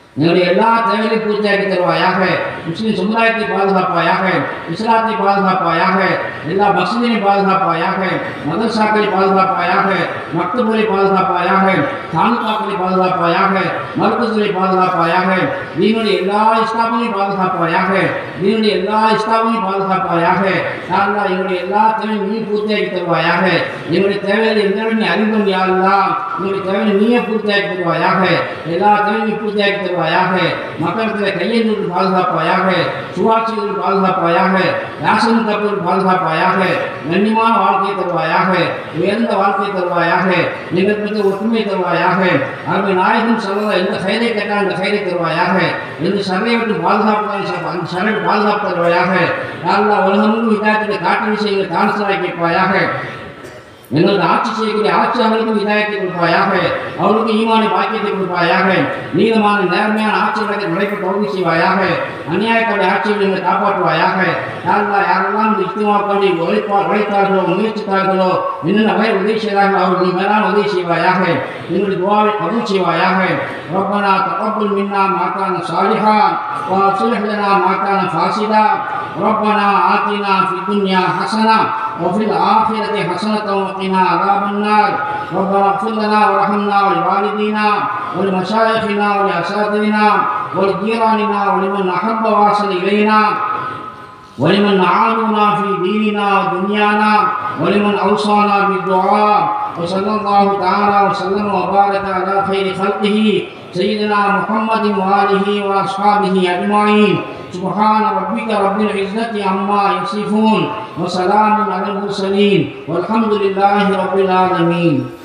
எங்களுடைய எல்லா தேவைகளையும் பூர்த்தியாக்கி தருவாயாக முஸ்லிம் சமுதாயத்தை பாதுகாப்பாயாக இஸ்லாத்தை பாதுகாப்பாயாக எல்லா மசூதியையும் பாதுகாப்பாயாக மதரசாக்களை பாதுகாப்பாயாக மக்தபுகளை பாதுகாப்பாயாக தாலுகாக்களை பாதுகாப்பாயாக மருத்துவர்களை பாதுகாப்பாயாக நீங்களுடைய எல்லா இஸ்லாமையும் பாதுகாப்பாயாக நீங்களுடைய எல்லா இஸ்லாமையும் பாதுகாப்பாயாக யாருலா எங்களுடைய எல்லா தேவையும் நீ பூர்த்தியாக்கி தருவாயாக எங்களுடைய தேவைகளை எந்த நீ அறிந்தோம் யாருலாம் எங்களுடைய தேவையை நீயே பூர்த்தியாக்கி தருவாயாக எல்லா தேவையும் பூர்த்தியாக்கி தருவாயாக மக்களிடத்தில் கையெழுத்து பாதுகாப்பாயாக சுவாட்சிகள் பாதுகாப்பாயாக ரேஷன் கப்பல் பாதுகாப்பாயாக கண்ணியமான வாழ்க்கை தருவாயாக உயர்ந்த வாழ்க்கை தருவாயாக எங்கள் மீது ஒற்றுமை தருவாயாக அருமை நாயகன் சொல்ல எந்த கைதை கேட்டால் அந்த கைதை தருவாயாக எந்த சரையை விட்டு பாதுகாப்பு அந்த சரை பாதுகாப்பு தருவாயாக யாரெல்லாம் உலகமும் விதாயத்தில் காட்டு விஷயங்களை கான்சலாக்கி வைப்பாயாக எங்களுக்கு ஆட்சி செய்யக்கூடிய ஆட்சியாளர்களுக்கும் விதாயத்தை கொடுப்பாயாக அவர்களுக்கு ஈமானை பாக்கியத்தை கொடுப்பாயாக நீதமான நேர்மையான ஆட்சி நடக்க நடைபெற்ற உறுதி செய்வாயாக அநியாயக்காரி ஆட்சியை நீங்கள் காப்பாற்றுவாயாக யாரெல்லாம் யாரெல்லாம் இந்த இஸ்திமாக்காண்டி உழைப்பா உழைத்தார்களோ முயற்சித்தார்களோ என்னென்ன வகை உதவி செய்தார்களோ அவர்கள் மேலான உதவி செய்வாயாக எங்களுடைய துவாவை கபூல் செய்வாயாக ربنا تقبل منا ما كان صالحا واصلح لنا ما كان فاسدا ربنا آتنا في الدنيا حسنة وفي الآخرة حسنة وقنا عذاب النار ربنا اغفر لنا وارحمنا ولوالدينا ولمشايخنا ولأساتذتنا ولجيراننا ولمن أحب واصل إلينا ولمن أعانونا في ديننا ودنيانا ولمن أوصانا بالدعاء وصلى الله تعالى وسلم وبارك على خير خلقه سيدنا محمد وآله وأصحابه أجمعين سبحان ربك رب العزة عما يصفون وسلام على المرسلين والحمد لله رب العالمين